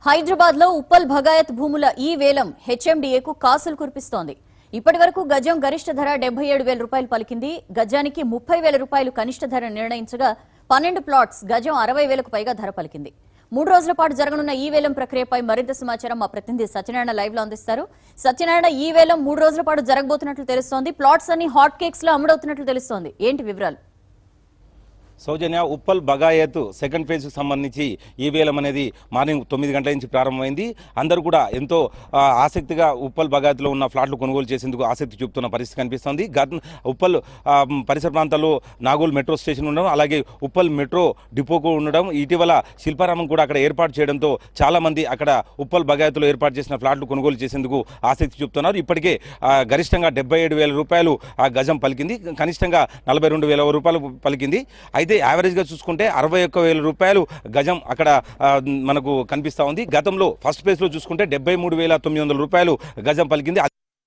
హైదరాబాద్ లో ఉప్పల్ భగాయత్ భూముల ఈ వేలం హెచ్ఎండిఏకు కాసులు కురిపిస్తోంది ఇప్పటి వరకు గజం గరిష్ట ధర డెబ్బై ఏడు వేల రూపాయలు పలికింది గజానికి ముప్పై వేల రూపాయలు కనిష్ట ధర నిర్ణయించగా పన్నెండు ప్లాట్స్ గజం అరవై వేలకు పైగా ధర పలికింది మూడు రోజుల పాటు జరగనున్న ఈ వేలం ప్రక్రియపై మరింత సమాచారం మా ప్రతినిధి సత్యనారాయణ లైవ్ లో అందిస్తారు సత్యనారాయణ ఈ వేలం మూడు రోజుల పాటు జరగబోతున్నట్లు తెలుస్తోంది ప్లాట్స్ అన్ని హాట్ కేక్స్ లో అమ్ముడవుతున్నట్లు తెలుస్తోంది ఏంటి వివరాలు సౌజన్య ఉప్పల్ బగాయత్ సెకండ్ ఫేజ్కి సంబంధించి ఈ వేలం అనేది మార్నింగ్ తొమ్మిది గంటల నుంచి ప్రారంభమైంది అందరూ కూడా ఎంతో ఆ, ఆసక్తిగా ఉప్పల్ బగాయత్లో ఉన్న ఫ్లాట్లు కొనుగోలు చేసేందుకు ఆసక్తి చూపుతున్న పరిస్థితి కనిపిస్తోంది గత ఉప్పల్ ఆ, పరిసర ప్రాంతాల్లో నాగోల్ మెట్రో స్టేషన్ ఉండడం అలాగే ఉప్పల్ మెట్రో డిపోకు ఉండడం ఇటీవల శిల్పారామం కూడా అక్కడ ఏర్పాటు చేయడంతో చాలా మంది అక్కడ ఉప్పల్ బగాయత్లో ఏర్పాటు చేసిన ఫ్లాట్లు కొనుగోలు చేసేందుకు ఆసక్తి చూపుతున్నారు ఇప్పటికే ఆ, గరిష్టంగా డెబ్బై ఏడు వేల రూపాయలు ఆ గజం పలికింది కనిష్టంగా నలభై రెండు వేల రూపాయలు పలికింది అయితే యావరేజ్గా చూసుకుంటే అరవై ఒక్క వేల రూపాయలు గజం అక్కడ ఆ, మనకు కనిపిస్తూ ఉంది గతంలో ఫస్ట్ ప్లేస్లో చూసుకుంటే డెబ్బై మూడు వేల తొమ్మిది వందల రూపాయలు గజం పలికింది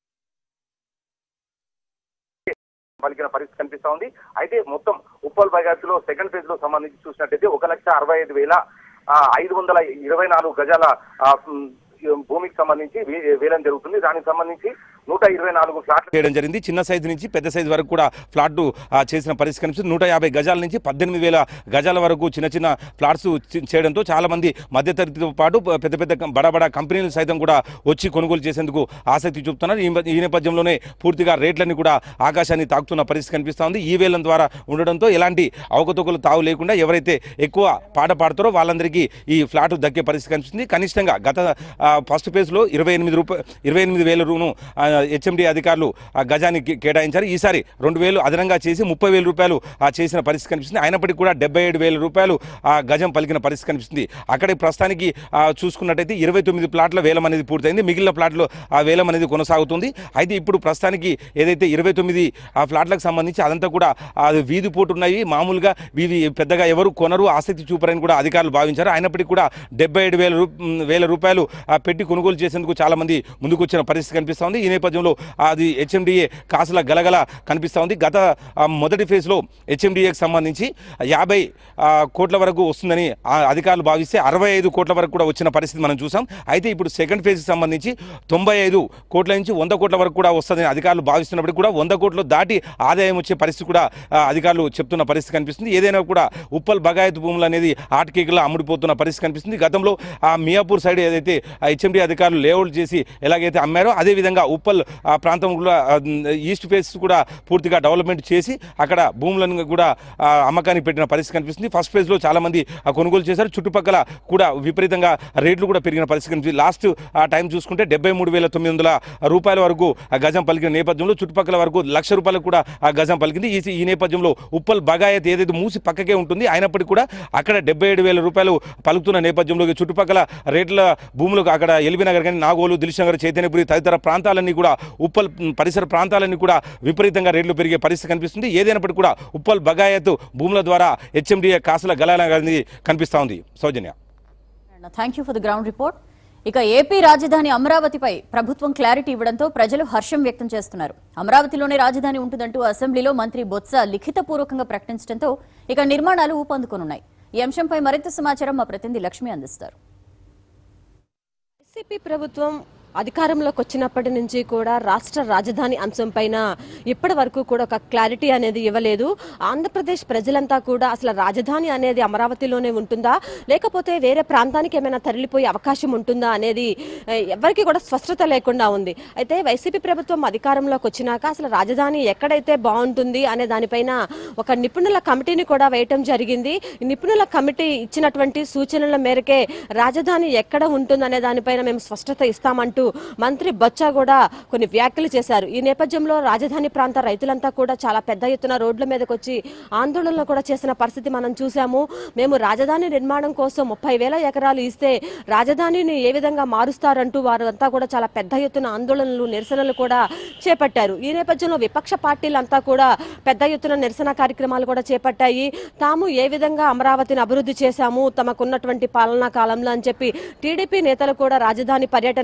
పలికిన పరిస్థితి కనిపిస్తా ఉంది అయితే మొత్తం ఉప్పల్ బైగాస్ లో సెకండ్ ఫేజ్ లో సంబంధించి చూసినట్టయితే ఒక లక్ష అరవై ఐదు వేల ఆ, ఐదు వందల ఇరవై నాలుగు గజాల ఆ, ఉమ్, భూమికి సంబంధించి వే- వేలం జరుగుతుంది దానికి సంబంధించి నూట ఇరవై నాలుగు ఫ్లాట్లు చేయడం జరిగింది చిన్న సైజు నుంచి పెద్ద సైజు వరకు కూడా ఫ్లాట్ చేసిన పరిస్థితి కనిపిస్తుంది నూట యాభై గజాల నుంచి పద్దెనిమిది వేల గజాల వరకు చిన్న చిన్న ఫ్లాట్స్ చే- చేయడంతో చాలా మంది మధ్యతరగతితో పాటు పెద్ద పెద్ద కం- బడా బడా కంపెనీలు సైతం కూడా వచ్చి కొనుగోలు చేసేందుకు ఆసక్తి చూపుతున్నారు ఈ మ- ఈ నేపథ్యంలోనే పూర్తిగా రేట్లన్నీ కూడా ఆకాశాన్ని తాకుతున్న పరిస్థితి కనిపిస్తూ ఉంది ఈ వేలం ద్వారా ఉండడంతో ఎలాంటి అవకతవకలు తావు లేకుండా ఎవరైతే ఎక్కువ పాట పాడతారో వాళ్ళందరికీ ఈ ఫ్లాట్ దక్కే పరిస్థితి కనిపిస్తుంది కనిష్టంగా గత ఆ, ఫస్ట్ ఫేజ్లో ఇరవై ఎనిమిది రూపాయలు ఇరవై ఎనిమిది వేల రూను హెచ్ఎండి అధికారులు ఆ గజానికి కేటాయించారు ఈసారి రెండు వేలు అదనంగా చేసి ముప్పై వేల రూపాయలు ఆ చేసిన పరిస్థితి కనిపిస్తుంది అయినప్పటికీ కూడా డెబ్బై ఏడు వేల రూపాయలు ఆ గజం పలికిన పరిస్థితి కనిపిస్తుంది అక్కడే ప్రస్తుతానికి ఆ, చూసుకున్నట్టయితే ఇరవై తొమ్మిది ప్లాట్ల వేలం అనేది పూర్తయింది మిగిలిన ప్లాట్లు ఆ వేలం అనేది కొనసాగుతుంది అయితే ఇప్పుడు ప్రస్తుతానికి ఏదైతే ఇరవై తొమ్మిది ఆ ఫ్లాట్లకు సంబంధించి అదంతా కూడా అది వీధి పోటు ఉన్నాయి మామూలుగా ఇవి పెద్దగా ఎవరు కొనరు ఆసక్తి చూపరని కూడా అధికారులు భావించారు అయినప్పటికీ కూడా డెబ్బై ఏడు వేల రూ వేల రూపాయలు ఆ, పెట్టి కొనుగోలు చేసేందుకు చాలా మంది ముందుకు వచ్చిన పరిస్థితి కనిపిస్తోంది ఈ నేపథ్యంలో అది హెచ్ఎండిఏ కాసుల గలగల కనిపిస్తూ ఉంది గత ఆ, మొదటి ఫేజ్లో హెచ్ఎండిఏకి సంబంధించి యాభై ఆ, కోట్ల వరకు వస్తుందని ఆ అధికారులు భావిస్తే అరవై ఐదు కోట్ల వరకు కూడా వచ్చిన పరిస్థితి మనం చూసాం అయితే ఇప్పుడు సెకండ్ ఫేజ్కి సంబంధించి తొంభై ఐదు కోట్ల నుంచి వంద కోట్ల వరకు కూడా వస్తుందని అధికారులు భావిస్తున్నప్పటికీ కూడా వంద కోట్లు దాటి ఆదాయం వచ్చే పరిస్థితి కూడా ఆ, అధికారులు చెప్తున్న పరిస్థితి కనిపిస్తుంది ఏదైనా కూడా ఉప్పల్ బగాయత్ భూములు అనేది ఆటకేకలో అమ్ముడిపోతున్న పరిస్థితి కనిపిస్తుంది గతంలో ఆ మియాపూర్ సైడ్ ఏదైతే హెచ్ఎండి అధికారులు లేఅవుట్ చేసి ఎలాగైతే అమ్మారో అదేవిధంగా ఉప్పల్ ఆ ప్రాంతం కూడా ఆ, ఈస్ట్ ఫేస్ కూడా పూర్తిగా డెవలప్మెంట్ చేసి అక్కడ భూములను కూడా ఆ, అమ్మకానికి పెట్టిన పరిస్థితి కనిపిస్తుంది ఫస్ట్ ఫేజ్లో చాలా మంది ఆ, కొనుగోలు చేశారు చుట్టుపక్కల కూడా విపరీతంగా రేట్లు కూడా పెరిగిన పరిస్థితి కనిపిస్తుంది లాస్ట్ ఆ టైం చూసుకుంటే డెబ్బై మూడు వేల తొమ్మిది వందల రూపాయల వరకు ఆ గజం పలికిన నేపథ్యంలో చుట్టుపక్కల వరకు లక్ష రూపాయలకు కూడా ఆ గజం పలికింది ఈ ఈ నేపథ్యంలో ఉప్పల్ బగాయత్ ఏదైతే మూసి పక్కకే ఉంటుంది అయినప్పటికీ కూడా అక్కడ డెబ్బై ఏడు వేల రూపాయలు పలుకుతున్న నేపథ్యంలో ఈ చుట్టుపక్కల రేట్ల భూములకు అక్కడ ఎల్బీ నగర్ కానీ నాగోలు దిల్ష్ నగర్ చైతన్యపురి తదితర ప్రాంతాలన్నీ కూడా ఉప్పల్ మ్, పరిసర ప్రాంతాలన్నీ కూడా విపరీతంగా రేట్లు పెరిగే పరిస్థితి కనిపిస్తుంది ఏదైనప్పటికీ కూడా ఉప్పల్ బగాయత్ భూముల ద్వారా హెచ్ఎండిఏ కాసుల గలాల అనేది కనిపిస్తూ ఉంది Soujanya thank you for the ground report ఇక ఏపీ రాజధాని అమరావతిపై ప్రభుత్వం క్లారిటీ ఇవ్వడంతో ప్రజలు హర్షం వ్యక్తం చేస్తున్నారు అమరావతిలోనే రాజధాని ఉంటుందంటూ అసెంబ్లీలో మంత్రి బొత్స లిఖితపూర్వకంగా ప్రకటించడంతో ఇక నిర్మాణాలు ఊపందుకోనున్నాయి ఈ అంశంపై మరింత సమాచారం మా ప్రతినిధి లక్ష్మి అందిస్తారు వైసీపీ ప్రభుత్వం అధికారంలోకి వచ్చినప్పటి నుంచి కూడా రాష్ట్ర రాజధాని అంశంపైన ఇప్పటి వరకు కూడా ఒక క్లారిటీ అనేది ఇవ్వలేదు ఆంధ్రప్రదేశ్ ప్రజలంతా కూడా అసలు రాజధాని అనేది అమరావతిలోనే ఉంటుందా లేకపోతే వేరే ప్రాంతానికి ఏమైనా తరలిపోయే అవకాశం ఉంటుందా అనేది ఏ, ఎవరికి కూడా స్పష్టత లేకుండా ఉంది అయితే వైసీపీ ప్రభుత్వం అధికారంలోకి వచ్చినాక అసలు రాజధాని ఎక్కడైతే బాగుంటుంది అనే దానిపైన ఒక నిపుణుల కమిటీని కూడా వేయటం జరిగింది ఈ నిపుణుల కమిటీ ఇచ్చినటువంటి సూచనల మేరకే రాజధాని ఎక్కడ ఉంటుందనే దానిపైన మేము స్పష్టత ఇస్తామంటూ మంత్రి బొత్స కూడా కొన్ని వ్యాఖ్యలు చేశారు ఈ నేపథ్యంలో రాజధాని ప్రాంత రైతులంతా కూడా చాలా పెద్ద ఎత్తున రోడ్ల మీదకి వచ్చి ఆందోళనలు కూడా చేసిన పరిస్థితి మనం చూసాము మేము రాజధాని నిర్మాణం కోసం ముప్పై వేల ఎకరాలు ఇస్తే రాజధానిని ఏ విధంగా మారుస్తారంటూ వారంతా కూడా చాలా పెద్ద ఎత్తున ఆందోళనలు నిరసనలు కూడా చేపట్టారు ఈ నేపథ్యంలో విపక్ష పార్టీలంతా కూడా పెద్ద ఎత్తున నిరసన కార్యక్రమాలు కూడా చేపట్టాయి తాము ఏ విధంగా అమరావతిని అభివృద్ధి చేశాము తమకున్నటువంటి పాలనా కాలంలో అని చెప్పి టీడీపీ నేతలు కూడా రాజధాని పర్యటనకు వచ్చి మొత్తం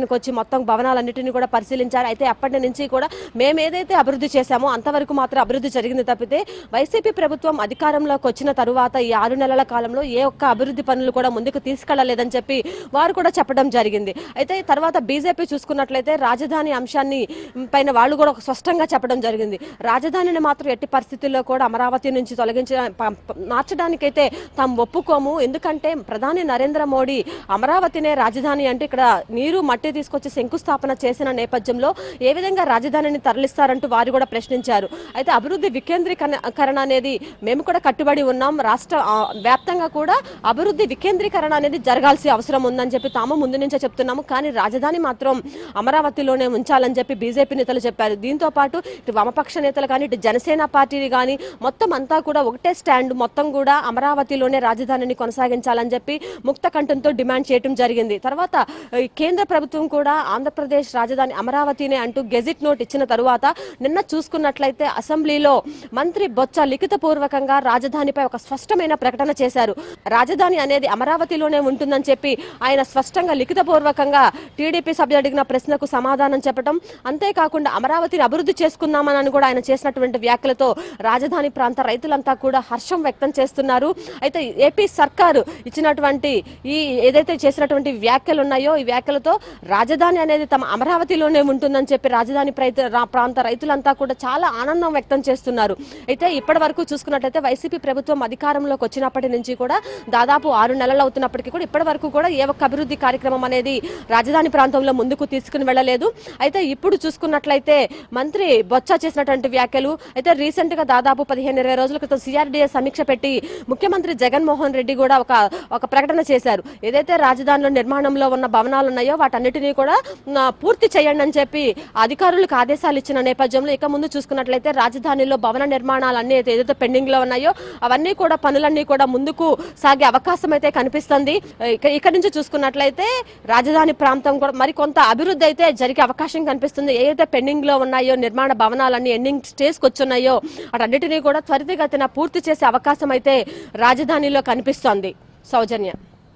మొత్తం భవనాలన్నిటిని కూడా పరిశీలించారు అయితే అప్పటి నుంచి కూడా మేము ఏదైతే అభివృద్ధి చేశామో అంతవరకు మాత్రం అభివృద్ధి జరిగింది తప్పితే వైసీపీ ప్రభుత్వం అధికారంలోకి వచ్చిన తరువాత ఈ ఆరు నెలల కాలంలో ఏ ఒక్క అభివృద్ధి పనులు కూడా ముందుకు తీసుకెళ్లలేదని చెప్పి వారు కూడా చెప్పడం జరిగింది అయితే తర్వాత బీజేపీ చూసుకున్నట్లయితే రాజధాని అంశాన్ని పైన వాళ్ళు కూడా ఒక స్పష్టంగా చెప్పడం జరిగింది రాజధానిని మాత్రం ఎట్టి పరిస్థితుల్లో కూడా అమరావతి నుంచి తొలగించ ప- ప- మార్చడానికైతే తాము ఒప్పుకోము ఎందుకంటే ప్రధాని నరేంద్ర మోడీ అమరావతినే రాజధాని అంటే ఇక్కడ నీరు మట్టి తీసుకొచ్చి శంకుస్థాపన చేసిన నేపథ్యంలో ఏ విధంగా రాజధానిని తరలిస్తారంటూ వారు కూడా ప్రశ్నించారు అయితే అభివృద్ధి వికేంద్రీకరణ అనేది మేము కూడా కట్టుబడి ఉన్నాం రాష్ట్ర ఆ, వ్యాప్తంగా కూడా అభివృద్ధి వికేంద్రీకరణ అనేది జరగాల్సిన అవసరం ఉందని చెప్పి తాము ముందు నుంచే చెప్తున్నాము కానీ రాజధాని మాత్రం అమరావతిలోనే ఉంచాలని చెప్పి బీజేపీ నేతలు చెప్పారు దీంతో పాటు ఇటు వామపక్ష నేతలు కానీ ఇటు జనసేన పార్టీని కానీ మొత్తం అంతా కూడా ఒకటే స్టాండ్ మొత్తం కూడా అమరావతిలోనే రాజధానిని కొనసాగించాలని చెప్పి ముక్త కంఠంతో డిమాండ్ చేయడం జరిగింది తర్వాత ఈ కేంద్ర ప్రభుత్వం కూడా ఆంధ్రప్రదేశ్ రాజధాని అమరావతినే అంటూ గెజిట్ నోట్ ఇచ్చిన తరువాత నిన్న చూసుకున్నట్లయితే అసెంబ్లీలో మంత్రి బొత్స లిఖిత పూర్వకంగా రాజధానిపై ఒక స్పష్టమైన ప్రకటన చేశారు రాజధాని అనేది అమరావతిలోనే ఉంటుందని చెప్పి ఆయన స్పష్టంగా లిఖిత పూర్వకంగా టీడీపీ సభ్యులు అడిగిన ప్రశ్నకు సమాధానం చెప్పడం అంతేకాకుండా అమరావతిని అభివృద్ధి చేసుకుందామని కూడా ఆయన చేసినటువంటి వ్యాఖ్యలతో రాజధాని ప్రాంత రైతులంతా కూడా హర్షం వ్యక్తం చేస్తున్నారు అయితే ఏపీ సర్కారు ఇచ్చినటువంటి ఈ ఏదైతే చేసినటువంటి వ్యాఖ్యలు ఉన్నాయో ఈ వ్యాఖ్యలతో రాజధాని అనేది తమ అమరావతిలోనే ఉంటుందని చెప్పి రాజధాని ప్రైత- రా- ప్రాంత రైతులంతా కూడా చాలా ఆనందం వ్యక్తం చేస్తున్నారు అయితే ఇప్పటి వరకు చూసుకున్నట్లయితే వైసీపీ ప్రభుత్వం అధికారంలోకి వచ్చినప్పటి నుంచి కూడా దాదాపు ఆరు నెలలు అవుతున్నప్పటికీ కూడా ఇప్పటి వరకు కూడా ఏ ఒక్క అభివృద్ధి కార్యక్రమం అనేది రాజధాని ప్రాంతంలో ముందుకు తీసుకుని వెళ్ళలేదు అయితే ఇప్పుడు చూసుకున్నట్లయితే మంత్రి బొత్స చేసినటువంటి వ్యాఖ్యలు అయితే రీసెంట్ గా దాదాపు పదిహేను ఇరవై రోజుల క్రితం సిఆర్డీఏ సమీక్ష పెట్టి ముఖ్యమంత్రి జగన్మోహన్ రెడ్డి కూడా ఒక ఒక ప్రకటన చేశారు ఏదైతే రాజధానిలో నిర్మాణంలో ఉన్న భవనాలు ఉన్నాయో వాటన్నిటినీ కూడా ఆ, పూర్తి చేయండి అని చెప్పి అధికారులకు ఆదేశాలు ఇచ్చిన నేపథ్యంలో ఇక ముందు చూసుకున్నట్లయితే రాజధానిలో భవన నిర్మాణాలన్నీ అయితే ఏదైతే పెండింగ్ లో ఉన్నాయో అవన్నీ కూడా పనులన్నీ కూడా ముందుకు సాగే అవకాశం అయితే కనిపిస్తుంది ఇక ఇక్కడ నుంచి చూసుకున్నట్లయితే రాజధాని ప్రాంతం కూడా మరి కొంత అభివృద్ధి అయితే జరిగే అవకాశం కనిపిస్తుంది ఏదైతే పెండింగ్ లో ఉన్నాయో నిర్మాణ భవనాలన్నీ ఎండింగ్ స్టేజ్ కి వచ్చున్నాయో అటన్నిటినీ కూడా త్వరితగతిన పూర్తి చేసే అవకాశం అయితే రాజధానిలో కనిపిస్తోంది సౌజన్య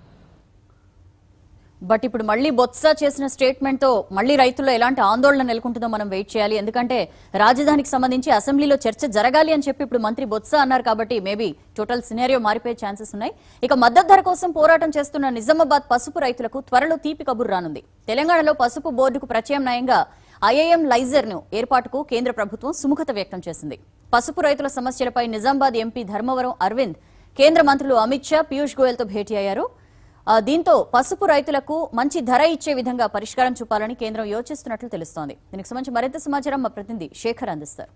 బట్ ఇప్పుడు మళ్ళీ బొత్స చేసిన స్టేట్మెంట్ తో మళ్ళీ రైతుల్లో ఎలాంటి ఆందోళన నెలకొంటుందో మనం వెయిట్ చేయాలి ఎందుకంటే రాజధానికి సంబంధించి అసెంబ్లీలో చర్చ జరగాలి అని చెప్పి ఇప్పుడు మంత్రి బొత్స అన్నారు కాబట్టి మేబీ టోటల్ సినారియో మారిపోయే ఛాన్సెస్ ఉన్నాయి ఇక మద్దతు ధర కోసం పోరాటం చేస్తున్న నిజామాబాద్ పసుపు రైతులకు త్వరలో తీపి కబురు రానుంది తెలంగాణలో పసుపు బోర్డుకు ప్రత్యామ్నాయంగా ఐఐఎం లైజర్ ను ఏర్పాటుకు కేంద్ర ప్రభుత్వం సుముఖత వ్యక్తం చేసింది పసుపు రైతుల సమస్యలపై నిజామాబాద్ ఎంపీ ధర్మవరం అరవింద్ కేంద్ర మంత్రులు అమిత్ షా పీయూష్ గోయల్ తో భేటీ అయ్యారు ఆ, దీంతో పసుపు రైతులకు మంచి ధర ఇచ్చే విధంగా పరిష్కారం చూపాలని కేంద్రం యోచిస్తున్నట్లు తెలుస్తోంది దీనికి సంబంధించి మరింత సమాచారం మా ప్రతినిధి శేఖర్ అందిస్తారు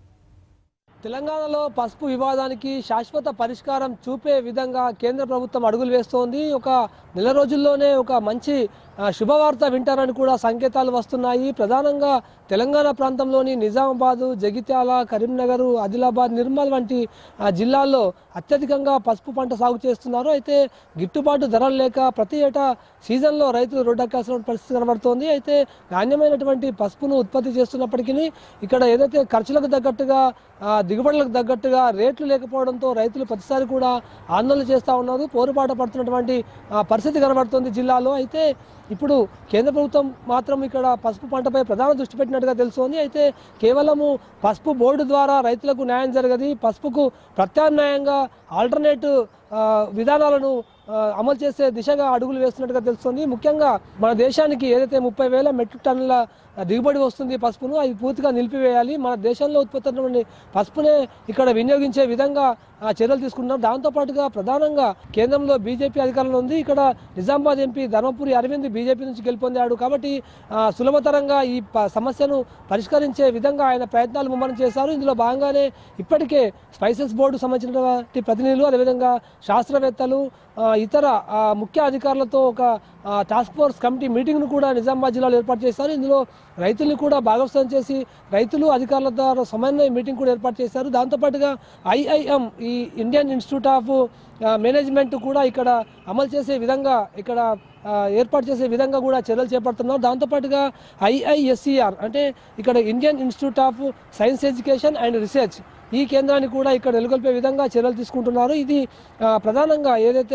తెలంగాణలో పసుపు వివాదానికి శాశ్వత పరిష్కారం చూపే విధంగా కేంద్ర ప్రభుత్వం అడుగులు వేస్తోంది ఒక నెల రోజుల్లోనే ఒక మంచి ఆ, శుభవార్త వింటారని కూడా సంకేతాలు వస్తున్నాయి ప్రధానంగా తెలంగాణ ప్రాంతంలోని నిజామాబాదు జగిత్యాల కరీంనగర్ ఆదిలాబాద్ నిర్మల్ వంటి ఆ, జిల్లాల్లో అత్యధికంగా పసుపు పంట సాగు చేస్తున్నారు అయితే గిట్టుబాటు ధరలు లేక ప్రతి ఏటా సీజన్లో రైతులు రోడ్డెక్కాల్సిన పరిస్థితి కనబడుతోంది అయితే నాణ్యమైనటువంటి పసుపును ఉత్పత్తి చేస్తున్నప్పటికీ ఇక్కడ ఏదైతే ఖర్చులకు తగ్గట్టుగా ఆ, దిగుబడులకు తగ్గట్టుగా రేట్లు లేకపోవడంతో రైతులు ప్రతిసారి కూడా ఆందోళన చేస్తూ ఉన్నారు పోరుబాట పడుతున్నటువంటి ఆ, పరిస్థితి కనబడుతుంది జిల్లాలో అయితే ఇప్పుడు కేంద్ర ప్రభుత్వం మాత్రం ఇక్కడ పసుపు పంటపై ప్రధాన దృష్టి పెట్టినట్టుగా తెలుస్తోంది అయితే కేవలము పసుపు బోర్డు ద్వారా రైతులకు న్యాయం జరగది పసుపుకు ప్రత్యామ్నాయంగా ఆల్టర్నేట్ విధానాలను ఆ, అమలు చేసే దిశగా అడుగులు వేస్తున్నట్టుగా తెలుస్తుంది ముఖ్యంగా మన దేశానికి ఏదైతే ముప్పై వేల మెట్రిక్ టన్నుల దిగుబడి వస్తుంది పసుపును అది పూర్తిగా నిలిపివేయాలి మన దేశంలో ఉత్పత్తి అయినటువంటి పసుపునే ఇక్కడ వినియోగించే విధంగా ఆ, చర్యలు తీసుకుంటున్నాం దాంతోపాటుగా ప్రధానంగా కేంద్రంలో బీజేపీ అధికారంలో ఉంది ఇక్కడ నిజామాబాద్ ఎంపీ ధర్మపురి అరవింద్ బీజేపీ నుంచి గెలుపొందాడు కాబట్టి ఆ, సులభతరంగా ఈ ప- సమస్యను పరిష్కరించే విధంగా ఆయన ప్రయత్నాలు ముమ్మరం చేశారు ఇందులో భాగంగానే ఇప్పటికే స్పైసెస్ బోర్డు సంబంధించినటువంటి ప్రతినిధులు అదేవిధంగా శాస్త్రవేత్తలు ఆ, ఇతర ఆ, ముఖ్య అధికారులతో ఒక ఆ, టాస్క్ ఫోర్స్ కమిటీ మీటింగ్ను కూడా నిజామాబాద్ జిల్లాలో ఏర్పాటు చేశారు ఇందులో రైతుల్ని కూడా భాగస్వామ్యం చేసి రైతులు అధికారుల ద్వారా సమన్వయ మీటింగ్ కూడా ఏర్పాటు చేశారు దాంతోపాటుగా ఐఐఎం ఈ Indian institute of uh, management కూడా ఇక్కడ అమలు చేసే విధంగా ఇక్కడ ఆ, ఏర్పాటు చేసే విధంగా కూడా చర్యలు చేపడుతున్నారు దాంతోపాటుగా ఐఐఎస్సిఆర్ అంటే ఇక్కడ Indian institute of science education and research ఈ కేంద్రాన్ని కూడా ఇక్కడ నెలకొల్పే విధంగా చర్యలు తీసుకుంటున్నారు ఇది ఆ, ప్రధానంగా ఏదైతే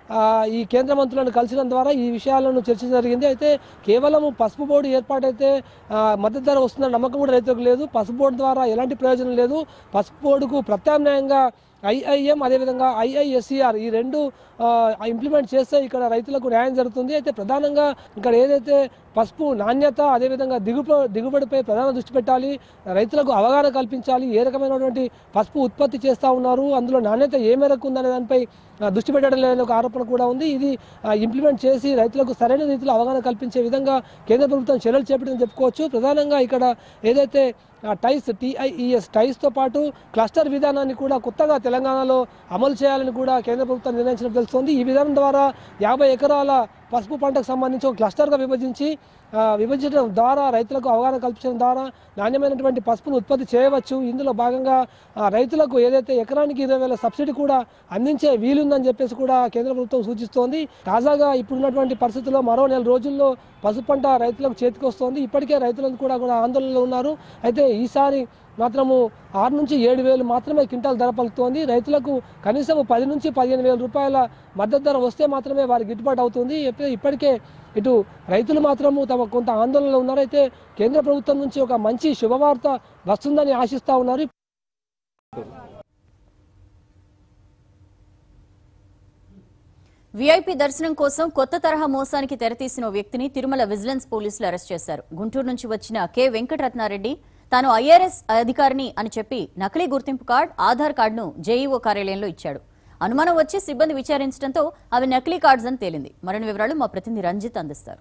ఆ, ఈ కేంద్ర మంత్రులను కలిసిన ద్వారా ఈ విషయాలను చర్చించడం జరిగింది అయితే కేవలం పసుపు బోర్డు ఏర్పాటైతే ఆ, మద్దతు ధర వస్తుందన్న నమ్మకం కూడా రైతులకు లేదు పసుపు బోర్డు ద్వారా ఎలాంటి ప్రయోజనం లేదు పసుపు బోర్డుకు ప్రత్యామ్నాయంగా ఐఐఎం అదేవిధంగా ఐఐఎస్సిఆర్ ఈ రెండు ఇంప్లిమెంట్ చేస్తే ఇక్కడ రైతులకు న్యాయం జరుగుతుంది అయితే ప్రధానంగా ఇక్కడ ఏదైతే పసుపు నాణ్యత అదేవిధంగా దిగుబ దిగుబడిపై ప్రధాన దృష్టి పెట్టాలి రైతులకు అవగాహన కల్పించాలి ఏ రకమైనటువంటి పసుపు ఉత్పత్తి చేస్తూ ఉన్నారు అందులో నాణ్యత ఏ మేరకు ఉందనే దానిపై ఆ, దృష్టి పెట్టడం లేదనే ఒక ఆరోపణ కూడా ఉంది ఇది ఆ, ఇంప్లిమెంట్ చేసి రైతులకు సరైన రీతిలో అవగాహన కల్పించే విధంగా కేంద్ర ప్రభుత్వం చర్యలు చేపట్టిందని చెప్పుకోవచ్చు ప్రధానంగా ఇక్కడ ఏదైతే ఆ, టైస్ టీఐఈఎస్ టైస్తో పాటు క్లస్టర్ విధానాన్ని కూడా కొత్తగా తెలంగాణలో అమలు చేయాలని కూడా కేంద్ర ప్రభుత్వం నిర్ణయించడం తెలుస్తోంది ఈ విధానం ద్వారా యాభై ఎకరాల పసుపు పంటకు సంబంధించి ఒక క్లస్టర్గా విభజించి ఆ, విభజించడం ద్వారా రైతులకు అవగాహన కల్పించడం ద్వారా నాణ్యమైనటువంటి పసుపును ఉత్పత్తి చేయవచ్చు ఇందులో భాగంగా ఆ, రైతులకు ఏదైతే ఎకరానికి ఇరవై వేల సబ్సిడీ కూడా అందించే వీలుందని చెప్పేసి కూడా కేంద్ర ప్రభుత్వం సూచిస్తోంది తాజాగా ఇప్పుడున్నటువంటి పరిస్థితుల్లో మరో నెల రోజుల్లో పసుపు పంట రైతులకు చేతికి వస్తోంది ఇప్పటికే రైతులంతా కూడా కూడా ఆందోళనలో ఉన్నారు అయితే ఈసారి మాత్రము ఆరు నుంచి ఏడు వేలు మాత్రమే క్వింటాల్ ధర పలుకుతోంది రైతులకు కనీసం పది నుంచి పదిహేను వేల రూపాయల మద్దతు ధర వస్తే మాత్రమే వారికి గిట్టుబాటు అవుతుంది ఇప్ప- ఇప్పటికే ఇటు రైతులు మాత్రము తమ కొంత ఆందోళనలో ఉన్నారు అయితే కేంద్ర ప్రభుత్వం నుంచి ఒక మంచి శుభవార్త వస్తుందని ఆశిస్తా ఉన్నారు వీఐపీ దర్శనం కోసం కొత్త తరహా మోసానికి తెరతీసిన ఓ వ్యక్తిని తిరుమల విజిలెన్స్ పోలీసులు అరెస్ట్ చేశారు గుంటూరు నుంచి వచ్చిన కె వెంకటరత్నారెడ్డి తాను ఐఆర్ఎస్ అధికారిని అని చెప్పి నకిలీ గుర్తింపు కార్డ్ ఆధార్ కార్డును జేఈఓ కార్యాలయంలో ఇచ్చాడు అనుమానం వచ్చి సిబ్బంది విచారించడంతో అవి నకిలీ కార్డ్స్ అని తేలింది మరిన్ని వివరాలు మా ప్రతినిధి రంజిత్ అందిస్తారు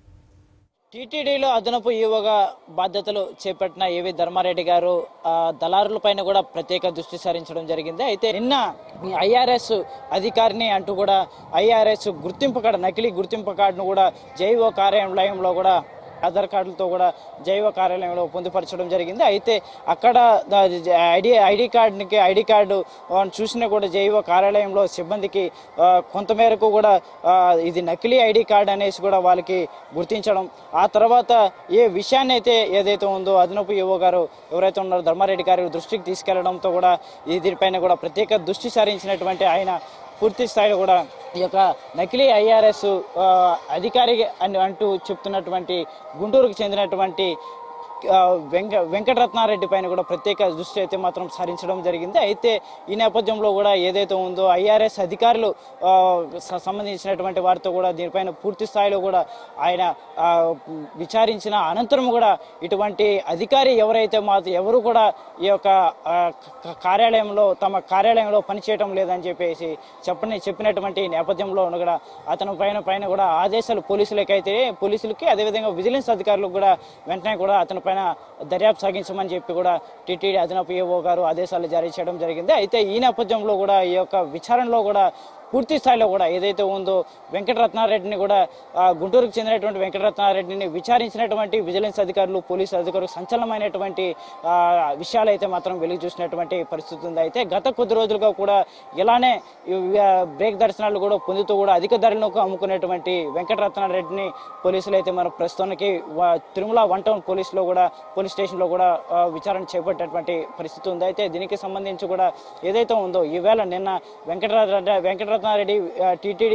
టీటీడీలో అదనపు ఈవోగా బాధ్యతలు చేపట్టిన ఏవి ధర్మారెడ్డి గారు ఆ, దళారులపైన కూడా ప్రత్యేక దృష్టి సారించడం జరిగింది అయితే నిన్న ఐఆర్ఎస్ అధికారిని అంటూ కూడా ఐఆర్ఎస్ గుర్తింపు కార్డు నకిలీ గుర్తింపు కార్డును కూడా జైవో కార్యాలయంలో కూడా ఆధార్ కార్డులతో కూడా జైవ కార్యాలయంలో పొందుపరచడం జరిగింది అయితే అక్కడ ద- జ- ఐడి ఐడి కార్డుకి ఐడి కార్డు ఆ, చూసినా కూడా జైవ కార్యాలయంలో సిబ్బందికి ఆ, కొంతమేరకు కూడా ఆ, ఇది నకిలీ ఐడి కార్డు అనేసి కూడా వాళ్ళకి గుర్తించడం ఆ తర్వాత ఏ విషయాన్ని అయితే ఏదైతే ఉందో అదనపు యువ గారు ఎవరైతే ఉన్నారో ధర్మారెడ్డి గారి దృష్టికి తీసుకెళ్లడంతో కూడా ఈ దీనిపైన కూడా ప్రత్యేక దృష్టి సారించినటువంటి ఆయన పూర్తి స్థాయిలో కూడా ఈ యొక్క నకిలీ ఐఆర్ఎస్ అధికారి అని అంటూ చెప్తున్నటువంటి గుంటూరుకు చెందినటువంటి ఆ, వెంక వెంకటరత్నారెడ్డి పైన కూడా ప్రత్యేక దృష్టి అయితే మాత్రం సారించడం జరిగింది అయితే ఈ నేపథ్యంలో కూడా ఏదైతే ఉందో ఐఆర్ఎస్ అధికారులు ఆ, స- సంబంధించినటువంటి వారితో కూడా దీనిపైన పూర్తి స్థాయిలో కూడా ఆయన ఆ, విచారించిన అనంతరం కూడా ఇటువంటి అధికారి ఎవరైతే మా ఎవరు కూడా ఈ యొక్క ఆ, క- కార్యాలయంలో తమ కార్యాలయంలో పనిచేయడం లేదని చెప్పేసి చెప్పని చెప్పినటువంటి నేపథ్యంలో కూడా అతని పైన పైన కూడా ఆదేశాలు పోలీసులకైతే పోలీసులకి అదేవిధంగా విజిలెన్స్ అధికారులకు కూడా వెంటనే కూడా అతని పైన దర్యాప్తు సాగించమని చెప్పి కూడా టీటీడీ అదనపు ఏఓ గారు ఆదేశాలు జారీ చేయడం జరిగింది అయితే ఈ నేపథ్యంలో కూడా ఈ యొక్క విచారణలో కూడా పూర్తి స్థాయిలో కూడా ఏదైతే ఉందో వెంకటరత్నారెడ్డిని కూడా ఆ, గుంటూరుకు చెందినటువంటి వెంకటరత్నారెడ్డిని విచారించినటువంటి విజిలెన్స్ అధికారులు పోలీసు అధికారులు సంచలనమైనటువంటి ఆ, విషయాలు అయితే మాత్రం వెలుగు చూసినటువంటి పరిస్థితి ఉంది అయితే గత కొద్ది రోజులుగా కూడా ఇలానే ఈ, ఆ, బ్రేక్ దర్శనాలు కూడా పొందుతూ కూడా అధిక ధరలకు అమ్ముకునేటువంటి వెంకటరత్నారెడ్డిని పోలీసులు అయితే మన ప్రస్తుతానికి వా- తిరుమల వన్ టౌన్ పోలీసులో కూడా పోలీస్ స్టేషన్లో కూడా ఆ, విచారణ చేపట్టేటువంటి పరిస్థితి ఉంది అయితే దీనికి సంబంధించి కూడా ఏదైతే ఉందో ఈవేళ నిన్న వెంకటరత్న వెంకటరత్నారెడ్డి టీటీడీ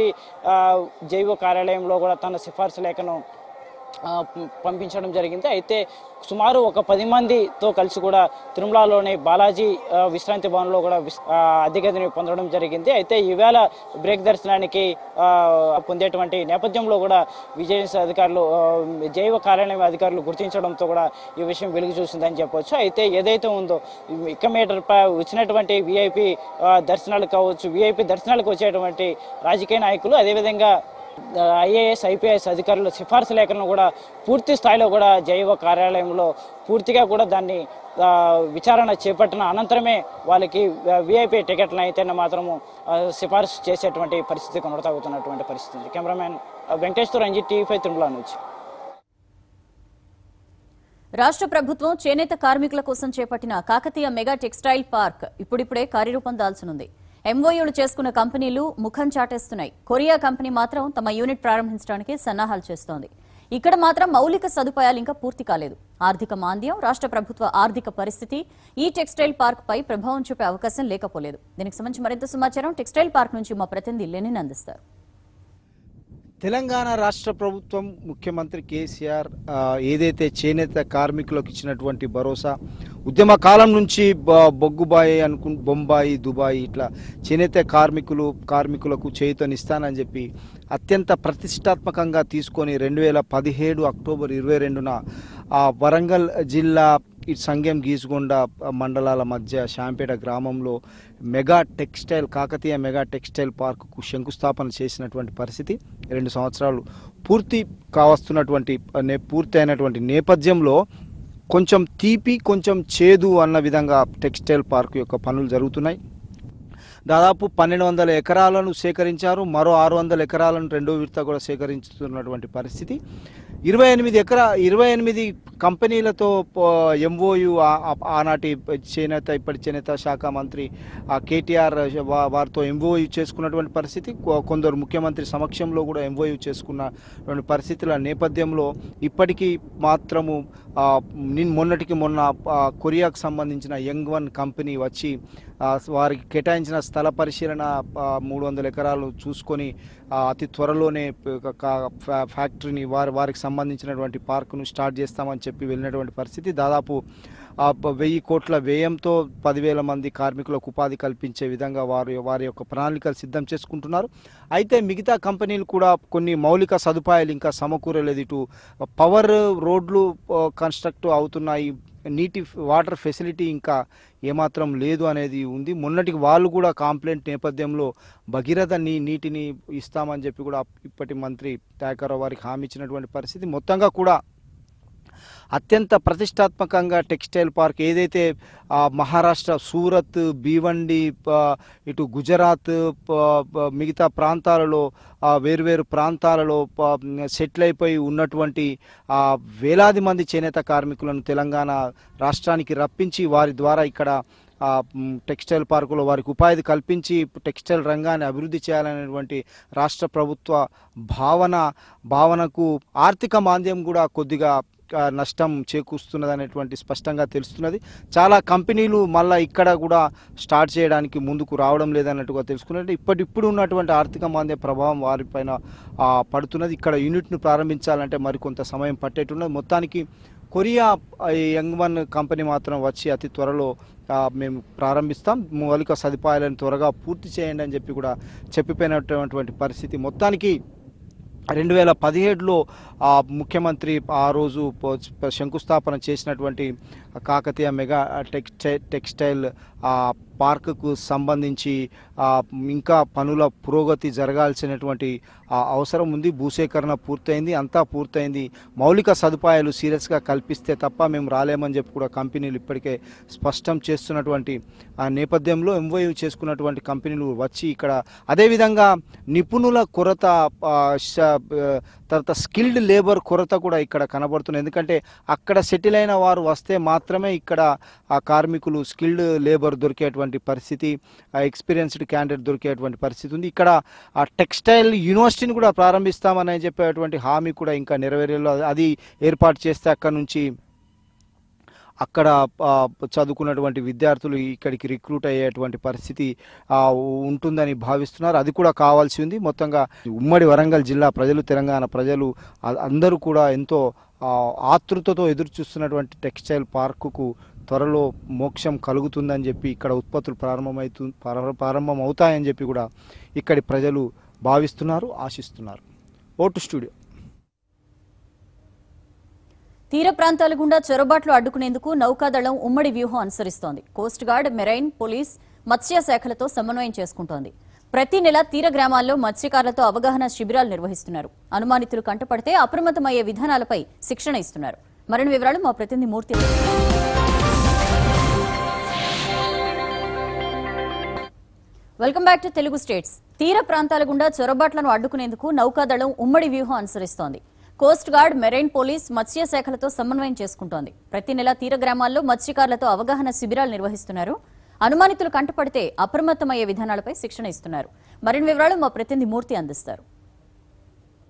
జైవ కార్యాలయంలో కూడా తన సిఫార్సు లేఖను ఆ, పం- పంపించడం జరిగింది అయితే సుమారు ఒక పది మందితో కలిసి కూడా తిరుమలలోని బాలాజీ ఆ, విశ్రాంతి భవన్లో కూడా విస్- ఆ, అధిగతిని పొందడం జరిగింది అయితే ఈవేళ బ్రేక్ దర్శనానికి ఆ, పొందేటువంటి నేపథ్యంలో కూడా విజిలెన్స్ అధికారులు ఆ, జైవ కార్యాలయం అధికారులు గుర్తించడంతో కూడా ఈ విషయం వెలుగు చూసిందని చెప్పొచ్చు అయితే ఏదైతే ఉందో ఇక్క మీటర్ పై వచ్చినటువంటి విఐపి దర్శనాలు కావచ్చు విఐపి దర్శనాలకు వచ్చేటువంటి రాజకీయ నాయకులు అదేవిధంగా ఐఏఎస్ ఐపీఎస్ అధికారుల సిఫార్సు లేఖలను కూడా పూర్తి స్థాయిలో కూడా జైవ కార్యాలయంలో పూర్తిగా కూడా దాన్ని ఆ, విచారణ చేపట్టిన అనంతరమే వాళ్ళకి విఐపి టికెట్లను అయితే మాత్రము ఆ, సిఫార్సు చేసేటువంటి పరిస్థితి కొనసాగుతున్నటువంటి పరిస్థితి ఉంది cameraman Venkateswara Ranjith TV five Tirumala నుంచి రాష్ట్ర ప్రభుత్వం చేనేత కార్మికుల కోసం చేపట్టిన కాకతీయ మెగా టెక్స్టైల్ పార్క్ ఇప్పుడిప్పుడే కార్యరూపం దాల్చనుంది ఎంఓయూలు చేసుకున్న కంపెనీలు ముఖం చాటేస్తున్నాయి కొరియా కంపెనీ మాత్రం తమ యూనిట్ ప్రారంభించడానికి సన్నాహాలు చేస్తోంది ఇక్కడ మాత్రం మౌలిక సదుపాయాలు ఇంకా పూర్తి కాలేదు ఆర్థిక మాంద్యం రాష్ట్ర ప్రభుత్వ ఆర్థిక పరిస్థితి ఈ టెక్స్టైల్ పార్క్ పై ప్రభావం చూపే అవకాశం లేకపోలేదు దీనికి సంబంధించి మరింత సమాచారం టెక్స్టైల్ పార్క్ నుంచి మా ప్రతినిధి లెనిన్ అందిస్తారు తెలంగాణ రాష్ట్ర ప్రభుత్వం ముఖ్యమంత్రి కేసీఆర్ ఆ, ఏదైతే చేనేత కార్మికులకు ఇచ్చినటువంటి భరోసా ఉద్యమ కాలం నుంచి బ- బొగ్గుబాయి అనుకు బొంబాయి దుబాయ్ ఇట్లా చేనేత కార్మికులు కార్మికులకు చేయుతనిస్తానని చెప్పి అత్యంత ప్రతిష్టాత్మకంగా తీసుకొని రెండు వేల పదిహేడు అక్టోబర్ ఇరవై రెండున ఆ వరంగల్ జిల్లా ఈ సంగెం గీసుగొండ మండలాల మధ్య శాంపేట గ్రామంలో mega textile Kakatiya mega textile పార్కుకు శంకుస్థాపన చేసినటువంటి పరిస్థితి రెండు సంవత్సరాలు పూర్తి కావస్తున్నటువంటి నే- పూర్తి అయినటువంటి నేపథ్యంలో కొంచెం తీపి కొంచెం చేదు అన్న విధంగా టెక్స్టైల్ పార్క్ యొక్క పనులు జరుగుతున్నాయి దాదాపు పన్నెండు వందల ఎకరాలను సేకరించారు మరో ఆరు వందల ఎకరాలను రెండో విడత కూడా సేకరించుతున్నటువంటి పరిస్థితి ఇరవై ఎనిమిది ఎకరా ఇరవై ఎనిమిది కంపెనీలతో ఎంఓయు ఆనాటి చేనేత ఇప్పటి చేనేత శాఖ మంత్రి ఆ కేటీఆర్ వా- వారితో ఎంఓయు చేసుకున్నటువంటి పరిస్థితి కొ- కొందరు ముఖ్యమంత్రి సమక్షంలో కూడా ఎంఓయు చేసుకున్నటువంటి పరిస్థితుల నేపథ్యంలో ఇప్పటికీ మాత్రము ఆ, నిన్ మొన్నటికి మొన్న ఆ, కొరియాకు సంబంధించిన యంగ్ వన్ కంపెనీ వచ్చి ఆ, వారికి కేటాయించిన స్థల పరిశీలన మూడు వందల ఎకరాలు చూసుకొని ఆ, అతి త్వరలోనే ప- క- ఫ్యా- ఫ్యాక్టరీని వారి వారికి సంబంధించినటువంటి పార్కును స్టార్ట్ చేస్తామని చెప్పి వెళ్ళినటువంటి పరిస్థితి దాదాపు ఆ, ప- వెయ్యి కోట్ల వ్యయంతో పదివేల మంది కార్మికులకు ఉపాధి కల్పించే విధంగా వారు వారి యొక్క ప్రణాళికలు సిద్ధం చేసుకుంటున్నారు అయితే మిగతా కంపెనీలు కూడా కొన్ని మౌలిక సదుపాయాలు ఇంకా సమకూరలేదు ఇటు పవర్ రోడ్లు ఆ, కన్స్ట్రక్ట్ అవుతున్నాయి నీటి వాటర్ ఫెసిలిటీ ఇంకా ఏమాత్రం లేదు అనేది ఉంది మొన్నటికి వాళ్ళు కూడా కాంప్లైంట్ నేపథ్యంలో భగీరథ నీ నీటిని ఇస్తామని చెప్పి కూడా ఇప్పటి మంత్రి దయాకర్రావు వారికి హామీ ఇచ్చినటువంటి పరిస్థితి మొత్తంగా కూడా అత్యంత ప్రతిష్టాత్మకంగా టెక్స్టైల్ పార్క్ ఏదైతే ఆ, మహారాష్ట్ర సూరత్ భీవండి ఆ, ఇటు గుజరాత్ ప- ప- మిగతా ప్రాంతాలలో ఆ, వేరువేరు ప్రాంతాలలో ప- సెటిల్ అయిపోయి ఉన్నటువంటి ఆ, వేలాది మంది చేనేత కార్మికులను తెలంగాణ రాష్ట్రానికి రప్పించి వారి ద్వారా ఇక్కడ ఆ, మ్, టెక్స్టైల్ పార్కులో వారికి ఉపాధి కల్పించి టెక్స్టైల్ రంగాన్ని అభివృద్ధి చేయాలనేటువంటి రాష్ట్ర ప్రభుత్వ భావన భావనకు ఆర్థిక మాంద్యం కూడా కొద్దిగా ఆ, నష్టం చేకూరుస్తున్నది అనేటువంటి స్పష్టంగా తెలుస్తున్నది చాలా కంపెనీలు మళ్ళీ ఇక్కడ కూడా స్టార్ట్ చేయడానికి ముందుకు రావడం లేదన్నట్టుగా తెలుసుకున్నట్టు ఇప్పటిప్పుడు ఉన్నటువంటి ఆర్థిక మాంద్య ప్రభావం వారిపైన ఆ, పడుతున్నది ఇక్కడ యూనిట్ను ప్రారంభించాలంటే మరికొంత సమయం పట్టేట్టున్నది మొత్తానికి కొరియా ఆ, ఈ యంగ్ వన్ కంపెనీ మాత్రం వచ్చి అతి త్వరలో ఆ, మేము ప్రారంభిస్తాం మౌలిక సదుపాయాలను త్వరగా పూర్తి చేయండి అని చెప్పి కూడా చెప్పిపోయినటువంటి పరిస్థితి మొత్తానికి రెండు వేల పదిహేడులో ఆ ముఖ్యమంత్రి ఆ రోజు పో- శంకుస్థాపన చేసినటువంటి కాకతీయ మెగా టెక్స్టైల్ టెక్స్టైల్ ఆ పార్కుకు సంబంధించి ఆ, ఇంకా పనుల పురోగతి జరగాల్సినటువంటి ఆ, అవసరం ఉంది భూసేకరణ పూర్తయింది అంతా పూర్తయింది మౌలిక సదుపాయాలు సీరియస్గా కల్పిస్తే తప్ప మేము రాలేమని చెప్పి కూడా కంపెనీలు ఇప్పటికే స్పష్టం చేస్తున్నటువంటి ఆ నేపథ్యంలో ఎంఓయూ చేసుకున్నటువంటి కంపెనీలు వచ్చి ఇక్కడ అదేవిధంగా నిపుణుల కొరత ఆ, శ- ఆ, తర్వాత స్కిల్డ్ లేబర్ కొరత కూడా ఇక్కడ కనబడుతుంది ఎందుకంటే అక్కడ సెటిల్ అయిన వారు వస్తే మాత్రమే ఇక్కడ ఆ కార్మికులు స్కిల్డ్ లేబర్ దొరికేటువంటి పరిస్థితి ఆ ఎక్స్పీరియన్స్డ్ క్యాండిడేట్ దొరికేటువంటి పరిస్థితి ఉంది ఇక్కడ ఆ టెక్స్టైల్ యూనివర్సిటీని కూడా ప్రారంభిస్తామని చెప్పేటువంటి హామీ కూడా ఇంకా నెరవేరేలో అది ఏర్పాటు చేస్తే అక్కడ నుంచి అక్కడ ఆ, చదువుకున్నటువంటి విద్యార్థులు ఇక్కడికి రిక్రూట్ అయ్యేటువంటి పరిస్థితి ఆ, ఉంటుందని భావిస్తున్నారు అది కూడా కావాల్సి ఉంది మొత్తంగా ఉమ్మడి వరంగల్ జిల్లా ప్రజలు తెలంగాణ ప్రజలు అ- అందరూ కూడా ఎంతో ఆ, ఆతృతతో ఎదురు చూస్తున్నటువంటి టెక్స్టైల్ పార్కుకు త్వరలో మోక్షం కలుగుతుందని చెప్పి ఇక్కడ ఉత్పత్తులు ప్రారంభమవుతు ప్రార- ప్రారంభం అవుతాయని చెప్పి కూడా ఇక్కడి ప్రజలు భావిస్తున్నారు ఆశిస్తున్నారు ఓటు స్టూడియో తీర ప్రాంతాల గుండా చొరబాట్లు అడ్డుకునేందుకు నౌకాదళం ఉమ్మడి వ్యూహం అనుసరిస్తోంది కోస్ట్ గార్డ్ మెరైన్ పోలీస్ మత్స్య శాఖలతో సమన్వయం చేసుకుంటోంది ప్రతి నెల తీర గ్రామాల్లో మత్స్యకారులతో అవగాహన శిబిరాలు నిర్వహిస్తున్నారు అనుమానితులు కంటపడితే అప్రమత్తమయ్యే విధానాలపై శిక్షణ ఇస్తున్నారు మరిన్ని వివరాలు మా ప్రతినిధి Murthy welcome back to Telugu states తీర ప్రాంతాల గుండా చొరబాట్లను అడ్డుకునేందుకు నౌకాదళం ఉమ్మడి వ్యూహం అనుసరిస్తోంది కోస్ట్ గార్డ్ మెరైన్ పోలీస్ మత్స్య శాఖలతో సమన్వయం చేసుకుంటోంది ప్రతి నెల తీర గ్రామాల్లో మత్స్యకారులతో అవగాహన శిబిరాలు నిర్వహిస్తున్నారు అనుమానితులు కంటపడితే అప్రమత్తమయ్యే విధానాలపై శిక్షణ ఇస్తున్నారు మరిన్ని వివరాలు మా ప్రతినిధి మూర్తి అందిస్తారు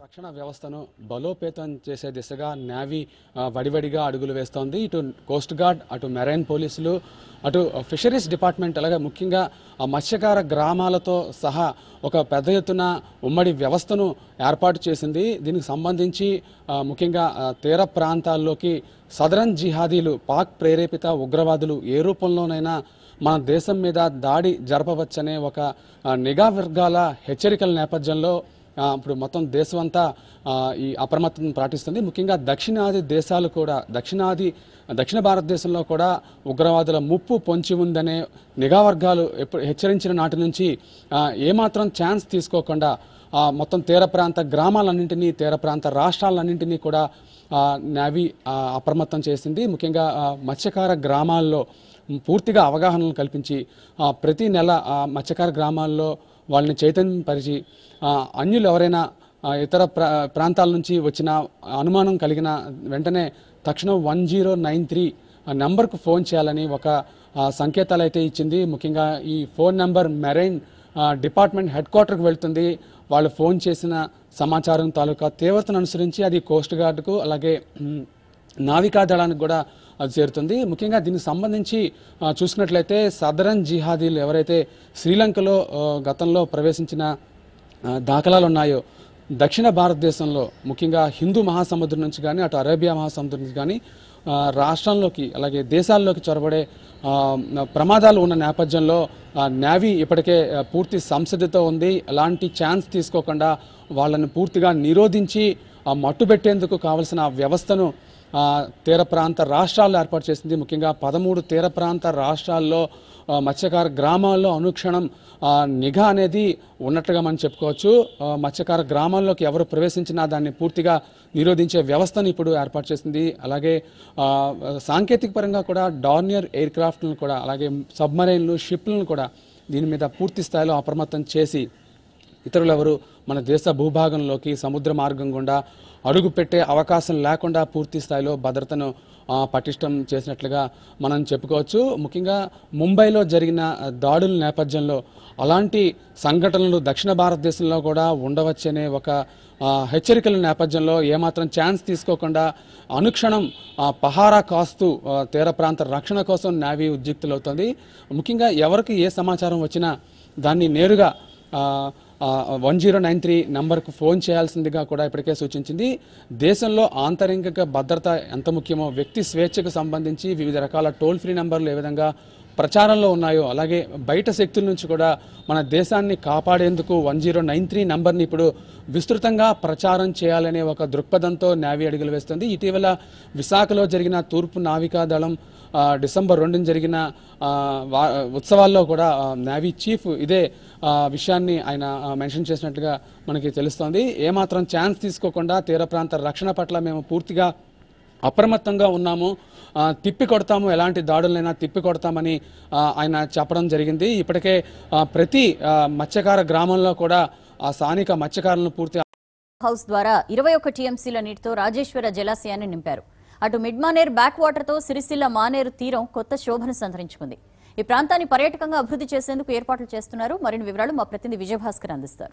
రక్షణ వ్యవస్థను బలోపేతం చేసే దిశగా నేవీ ఆ, వడివడిగా అడుగులు వేస్తోంది ఇటు కోస్ట్ గార్డ్ అటు మెరైన్ పోలీసులు అటు ఫిషరీస్ డిపార్ట్మెంట్ అలాగే ముఖ్యంగా ఆ మత్స్యకార గ్రామాలతో సహా ఒక పెద్ద ఎత్తున ఉమ్మడి వ్యవస్థను ఏర్పాటు చేసింది దీనికి సంబంధించి ఆ, ముఖ్యంగా ఆ, తీర ప్రాంతాల్లోకి సదరన్ జిహాదీలు పాక్ ప్రేరేపిత ఉగ్రవాదులు ఏ రూపంలోనైనా మన దేశం మీద దాడి జరపవచ్చనే ఒక ఆ, నిఘా వర్గాల హెచ్చరికల నేపథ్యంలో ఆ, ఇప్పుడు మొత్తం దేశం అంతా ఆ, ఈ అప్రమత్తతను పాటిస్తుంది ముఖ్యంగా దక్షిణాది దేశాలు కూడా దక్షిణాది దక్షిణ భారతదేశంలో కూడా ఉగ్రవాదుల ముప్పు పొంచి ఉందనే నిఘా వర్గాలు ఎప్పుడు హెచ్చరించిన నాటి నుంచి ఆ, ఏమాత్రం ఛాన్స్ తీసుకోకుండా ఆ, మొత్తం తీర ప్రాంత గ్రామాలన్నింటినీ తీర ప్రాంత రాష్ట్రాలన్నింటినీ కూడా ఆ, నేవీ ఆ, అప్రమత్తం చేసింది ముఖ్యంగా ఆ, మత్స్యకార గ్రామాల్లో పూర్తిగా అవగాహనలు కల్పించి ఆ, ప్రతి నెల ఆ మత్స్యకార గ్రామాల్లో వాళ్ళని చైతన్యపరిచి ఆ, అన్యులు ఎవరైనా ఆ, ఇతర ప్రా ప్రాంతాల నుంచి వచ్చిన అనుమానం కలిగిన వెంటనే తక్షణం వన్ జీరో నైన్ త్రీ నెంబర్కు ఫోన్ చేయాలని ఒక ఆ, సంకేతాలు అయితే ఇచ్చింది ముఖ్యంగా ఈ phone number marine uh, department head క్వార్టర్కి వెళ్తుంది వాళ్ళు ఫోన్ చేసిన సమాచారం తాలూకా తీవ్రతను అనుసరించి అది కోస్ట్ గార్డుకు అలాగే మ్, నావికా దళానికి కూడా అది చేరుతుంది ముఖ్యంగా దీనికి సంబంధించి ఆ, చూసుకున్నట్లయితే సదరన్ జిహాదీలు ఎవరైతే శ్రీలంకలో ఆ, గతంలో ప్రవేశించిన ఆ, దాఖలాలు ఉన్నాయో దక్షిణ భారతదేశంలో ముఖ్యంగా హిందూ మహాసముద్రం నుంచి కానీ అటు అరేబియా మహాసముద్రం నుంచి కానీ ఆ, రాష్ట్రంలోకి అలాగే దేశాల్లోకి చొరబడే ఆ, ప్రమాదాలు ఉన్న నేపథ్యంలో ఆ, నేవీ ఇప్పటికే ఆ, పూర్తి సంసిద్ధతో ఉంది ఎలాంటి ఛాన్స్ తీసుకోకుండా వాళ్ళని పూర్తిగా నిరోధించి ఆ, మట్టుబెట్టేందుకు కావలసిన వ్యవస్థను ఆ, తీర ప్రాంత రాష్ట్రాల్లో ఏర్పాటు చేసింది ముఖ్యంగా పదమూడు తీర ప్రాంత రాష్ట్రాల్లో ఆ, మత్స్యకార గ్రామాల్లో అనుక్షణం ఆ, నిఘా అనేది ఉన్నట్టుగా మనం చెప్పుకోవచ్చు ఆ, మత్స్యకార గ్రామాల్లోకి ఎవరు ప్రవేశించినా దాన్ని పూర్తిగా నిరోధించే వ్యవస్థను ఇప్పుడు ఏర్పాటు చేసింది అలాగే ఆ, సాంకేతిక పరంగా కూడా డార్నియర్ ఎయిర్ క్రాఫ్ట్లను కూడా అలాగే సబ్మరైన్లు షిప్లను కూడా దీని మీద పూర్తి స్థాయిలో అప్రమత్తం చేసి ఇతరులు ఎవరు మన దేశ భూభాగంలోకి సముద్ర మార్గం గుండా అడుగు పెట్టే అవకాశం లేకుండా పూర్తి స్థాయిలో భద్రతను ఆ, పటిష్టం చేసినట్లుగా మనం చెప్పుకోవచ్చు ముఖ్యంగా ముంబైలో జరిగిన ఆ, దాడుల నేపథ్యంలో అలాంటి సంఘటనలు దక్షిణ భారతదేశంలో కూడా ఉండవచ్చనే ఒక ఆ, హెచ్చరికల నేపథ్యంలో ఏమాత్రం ఛాన్స్ తీసుకోకుండా అనుక్షణం ఆ, పహారా కాస్తూ ఆ, తీర ప్రాంత రక్షణ కోసం నేవీ ఉద్యుక్తులవుతోంది ముఖ్యంగా ఎవరికి ఏ సమాచారం వచ్చినా దాన్ని నేరుగా వన్ జీరో నైన్ త్రీ నంబర్కు ఫోన్ చేయాల్సిందిగా కూడా ఇప్పటికే సూచించింది దేశంలో ఆంతరింగిక భద్రత ఎంత ముఖ్యమో వ్యక్తి స్వేచ్ఛకు సంబంధించి వివిధ రకాల టోల్ ఫ్రీ నంబర్లు ఏ విధంగా ప్రచారంలో ఉన్నాయో అలాగే బయట శక్తుల నుంచి కూడా మన దేశాన్ని కాపాడేందుకు వన్ జీరో నైన్ త్రీ నంబర్ని ఇప్పుడు విస్తృతంగా ప్రచారం చేయాలనే ఒక దృక్పథంతో నేవీ అడుగులు వేస్తుంది ఇటీవల విశాఖలో జరిగిన తూర్పు నావికా దళం ఆ, డిసెంబర్ రెండున జరిగిన ఆ, వా- ఉత్సవాల్లో కూడా ఆ, నేవీ చీఫ్ ఇదే ఆ, విషయాన్ని ఆయన ఆ, మెన్షన్ చేసినట్టుగా మనకి తెలుస్తోంది ఏమాత్రం ఛాన్స్ తీసుకోకుండా తీర ప్రాంత రక్షణ పట్ల మేము పూర్తిగా అప్రమత్తంగా ఉన్నాము ఆ, తిప్పి కొడతాము ఎలాంటి దాడులైనా తిప్పి కొడతామని ఆ, ఆయన చెప్పడం జరిగింది ఇప్పటికే ఆ, ప్రతి ఆ, మత్స్యకార గ్రామంలో కూడా ఆ స్థానిక మత్స్యకారులను పూర్తి హౌస్ ద్వారా ఇరవై ఒక్క టీఎంసీల నీటితో రాజేశ్వర జలాశయాన్ని నింపారు అటు మిడ్మానేర్ బ్యాక్ వాటర్తో సిరిసిల్ల మానేరు తీరం కొత్త శోభను సంతరించుకుంది ఈ ప్రాంతాన్ని పర్యాటకంగా అభివృద్ధి చేసేందుకు ఏర్పాట్లు చేస్తున్నారు మరిన్ని వివరాలు మా ప్రతినిధి విజయభాస్కర్ అందిస్తారు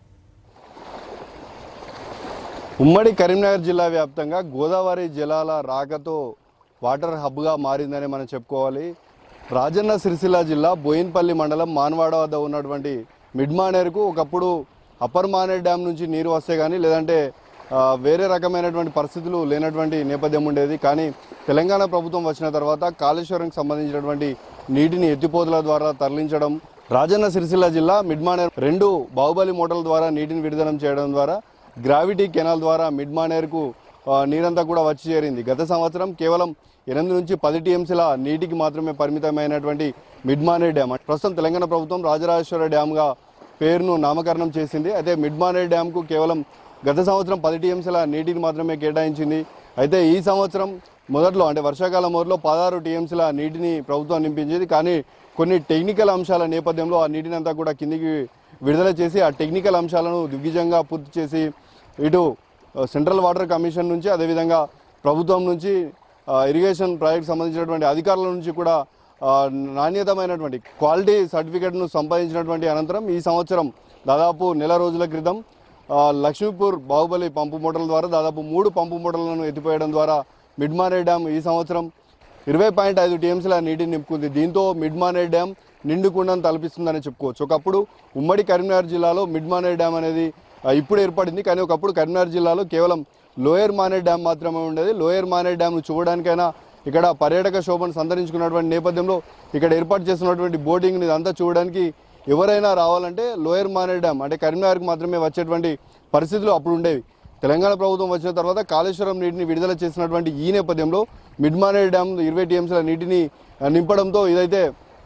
ఉమ్మడి కరీంనగర్ జిల్లా వ్యాప్తంగా గోదావరి జలాల రాకతో వాటర్ హబ్గా మారిందని మనం చెప్పుకోవాలి రాజన్న సిరిసిల్ల జిల్లా బోయిన్పల్లి మండలం మాన్వాడ వద్ద ఉన్నటువంటి మిడ్ మానేరుకు ఒకప్పుడు అప్పర్ మానేర్ డ్యామ్ నుంచి నీరు వస్తే కానీ లేదంటే ఆ, వేరే రకమైనటువంటి పరిస్థితులు లేనటువంటి నేపథ్యం ఉండేది కానీ తెలంగాణ ప్రభుత్వం వచ్చిన తర్వాత కాళేశ్వరంకి సంబంధించినటువంటి నీటిని ఎత్తిపోతుల ద్వారా తరలించడం రాజన్న సిరిసిల్ల జిల్లా మిడ్మానేర్ రెండు బాహుబలి మోటార్ల ద్వారా నీటిని విడుదల చేయడం ద్వారా గ్రావిటీ కెనాల్ ద్వారా మిడ్మానేర్కు ఆ, నీరంతా కూడా వచ్చి చేరింది గత సంవత్సరం కేవలం ఎనిమిది నుంచి పది టీఎంసీల నీటికి మాత్రమే పరిమితమైనటువంటి మిడ్మానేర్ డ్యామ్ ప్రస్తుతం తెలంగాణ ప్రభుత్వం రాజరాజేశ్వర డ్యామ్గా పేరును నామకరణం చేసింది అయితే మిడ్మానేర్ డ్యామ్కు కేవలం గత సంవత్సరం పది టీఎంసీల నీటిని మాత్రమే కేటాయించింది అయితే ఈ సంవత్సరం మొదట్లో అంటే వర్షాకాలం మొదట్లో పదహారు టీఎంసీల నీటిని ప్రభుత్వం నింపించింది కానీ కొన్ని టెక్నికల్ అంశాల నేపథ్యంలో ఆ నీటిని అంతా కూడా కిందికి విడుదల చేసి ఆ టెక్నికల్ అంశాలను దిగ్విజయంగా పూర్తి చేసి ఇటు ఆ, సెంట్రల్ వాటర్ కమిషన్ నుంచి అదేవిధంగా ప్రభుత్వం నుంచి ఆ, ఇరిగేషన్ ప్రాజెక్ట్ సంబంధించినటువంటి అధికారుల నుంచి కూడా ఆ, నాణ్యతమైనటువంటి క్వాలిటీ సర్టిఫికేట్ను సంపాదించినటువంటి అనంతరం ఈ సంవత్సరం దాదాపు నెల రోజుల క్రితం ఆ, లక్ష్మీపూర్ బాహుబలి పంపు మోటార్ల ద్వారా దాదాపు మూడు పంపు మోటార్లను ఎత్తిపోయడం ద్వారా మిడ్మానే డ్యామ్ ఈ సంవత్సరం ఇరవై పాయింట్ ఐదు టీఎంసీల నీటిని నింపుకుంది దీంతో మిడ్మానే డ్యామ్ నిండుకుండను తలపిస్తుందని చెప్పుకోవచ్చు ఒకప్పుడు ఉమ్మడి కరీంనగర్ జిల్లాలో మిడ్మానే డ్యామ్ అనేది ఆ, ఇప్పుడు ఏర్పడింది కానీ ఒకప్పుడు కరీంనగర్ జిల్లాలో కేవలం లోయర్ మానే డ్యామ్ మాత్రమే ఉండేది లోయర్ మానే డ్యామ్ను చూడడానికైనా ఇక్కడ పర్యాటక శోభను సంతరించుకున్నటువంటి నేపథ్యంలో ఇక్కడ ఏర్పాటు చేస్తున్నటువంటి బోటింగ్ని ఇదంతా చూడడానికి ఎవరైనా రావాలంటే లోయర్ మానే డ్యామ్ అంటే కరీంనగర్కి మాత్రమే వచ్చేటువంటి పరిస్థితులు అప్పుడు ఉండేవి తెలంగాణ ప్రభుత్వం వచ్చిన తర్వాత కాళేశ్వరం నీటిని విడుదల చేసినటువంటి ఈ నేపథ్యంలో మిడ్ మానే డ్యామ్ ఇరవై టీఎంసీల నీటిని ఆ, నింపడంతో ఇదైతే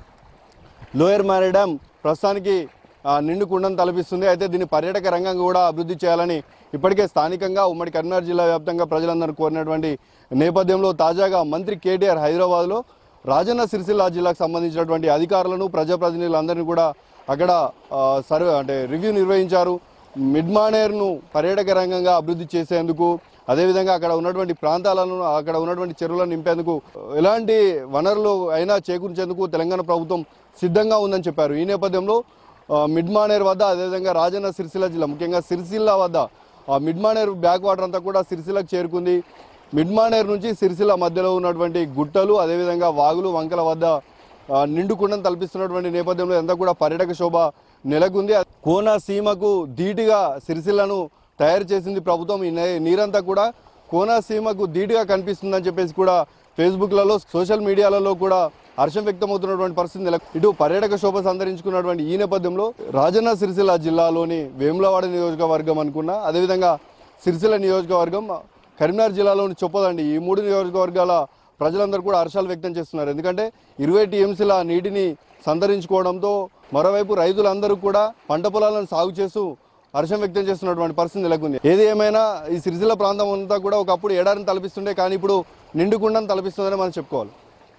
లోయర్ మానే డ్యామ్ ప్రస్తుతానికి ఆ, నిండు కుండను తలపిస్తుంది అయితే దీన్ని పర్యాటక రంగంగా కూడా అభివృద్ధి చేయాలని ఇప్పటికే స్థానికంగా ఉమ్మడి కరీంనగర్ జిల్లా వ్యాప్తంగా ప్రజలందరూ కోరినటువంటి నేపథ్యంలో తాజాగా మంత్రి కేటీఆర్ హైదరాబాద్లో రాజన్న సిరిసిల్ల జిల్లాకు సంబంధించినటువంటి అధికారులను ప్రజాప్రతినిధులందరినీ కూడా అక్కడ ఆ, సర్వే అంటే రివ్యూ నిర్వహించారు మిడ్మానేర్ను పర్యాటక రంగంగా అభివృద్ధి చేసేందుకు అదేవిధంగా అక్కడ ఉన్నటువంటి ప్రాంతాలను అక్కడ ఉన్నటువంటి చెరువులను నింపేందుకు ఎలాంటి వనరులు అయినా చేకూర్చేందుకు తెలంగాణ ప్రభుత్వం సిద్ధంగా ఉందని చెప్పారు ఈ నేపథ్యంలో ఆ, మిడ్మానేర్ వద్ద అదేవిధంగా రాజన్న సిరిసిల్ల జిల్లా ముఖ్యంగా సిరిసిల్ల వద్ద ఆ మిడ్మానేర్ బ్యాక్ వాటర్ అంతా కూడా సిరిసిల్లకు చేరుకుంది మిడ్మానేర్ నుంచి సిరిసిల్ల మధ్యలో ఉన్నటువంటి గుట్టలు అదేవిధంగా వాగులు వంకల వద్ద ఆ, నిండుకుండను తలపిస్తున్నటువంటి నేపథ్యంలో ఎంత కూడా పర్యాటక శోభ నెలకొంది కోనసీమకు ధీటుగా సిరిసిల్లను తయారు చేసింది ప్రభుత్వం ఈ నే- నీరంతా కూడా కోనసీమకు ధీటుగా కనిపిస్తుందని చెప్పేసి కూడా ఫేస్బుక్లలో సోషల్ మీడియాలలో కూడా హర్షం వ్యక్తమవుతున్నటువంటి పరిస్థితి నెల ఇటు పర్యాటక శోభ సంతరించుకున్నటువంటి ఈ నేపథ్యంలో రాజన్న సిరిసిల్ల జిల్లాలోని వేములవాడ నియోజకవర్గం అనుకున్నా అదేవిధంగా సిరిసిల్ల నియోజకవర్గం కరీంనగర్ జిల్లాలోని చొప్పదండి ఈ మూడు నియోజకవర్గాల ప్రజలందరూ కూడా హర్షాలు వ్యక్తం చేస్తున్నారు ఎందుకంటే ఇరవై టీఎంసీల నీటిని సంతరించుకోవడంతో మరోవైపు రైతులందరూ కూడా పంట పొలాలను సాగు చేస్తూ హర్షం వ్యక్తం చేస్తున్నటువంటి పరిస్థితి నెలకొంది ఏది ఏమైనా ఈ సిరిసిల్ల ప్రాంతం అంతా కూడా ఒకప్పుడు ఏడారిని తలపిస్తుండే కానీ ఇప్పుడు నిండుకుండను తలపిస్తుందని మనం చెప్పుకోవాలి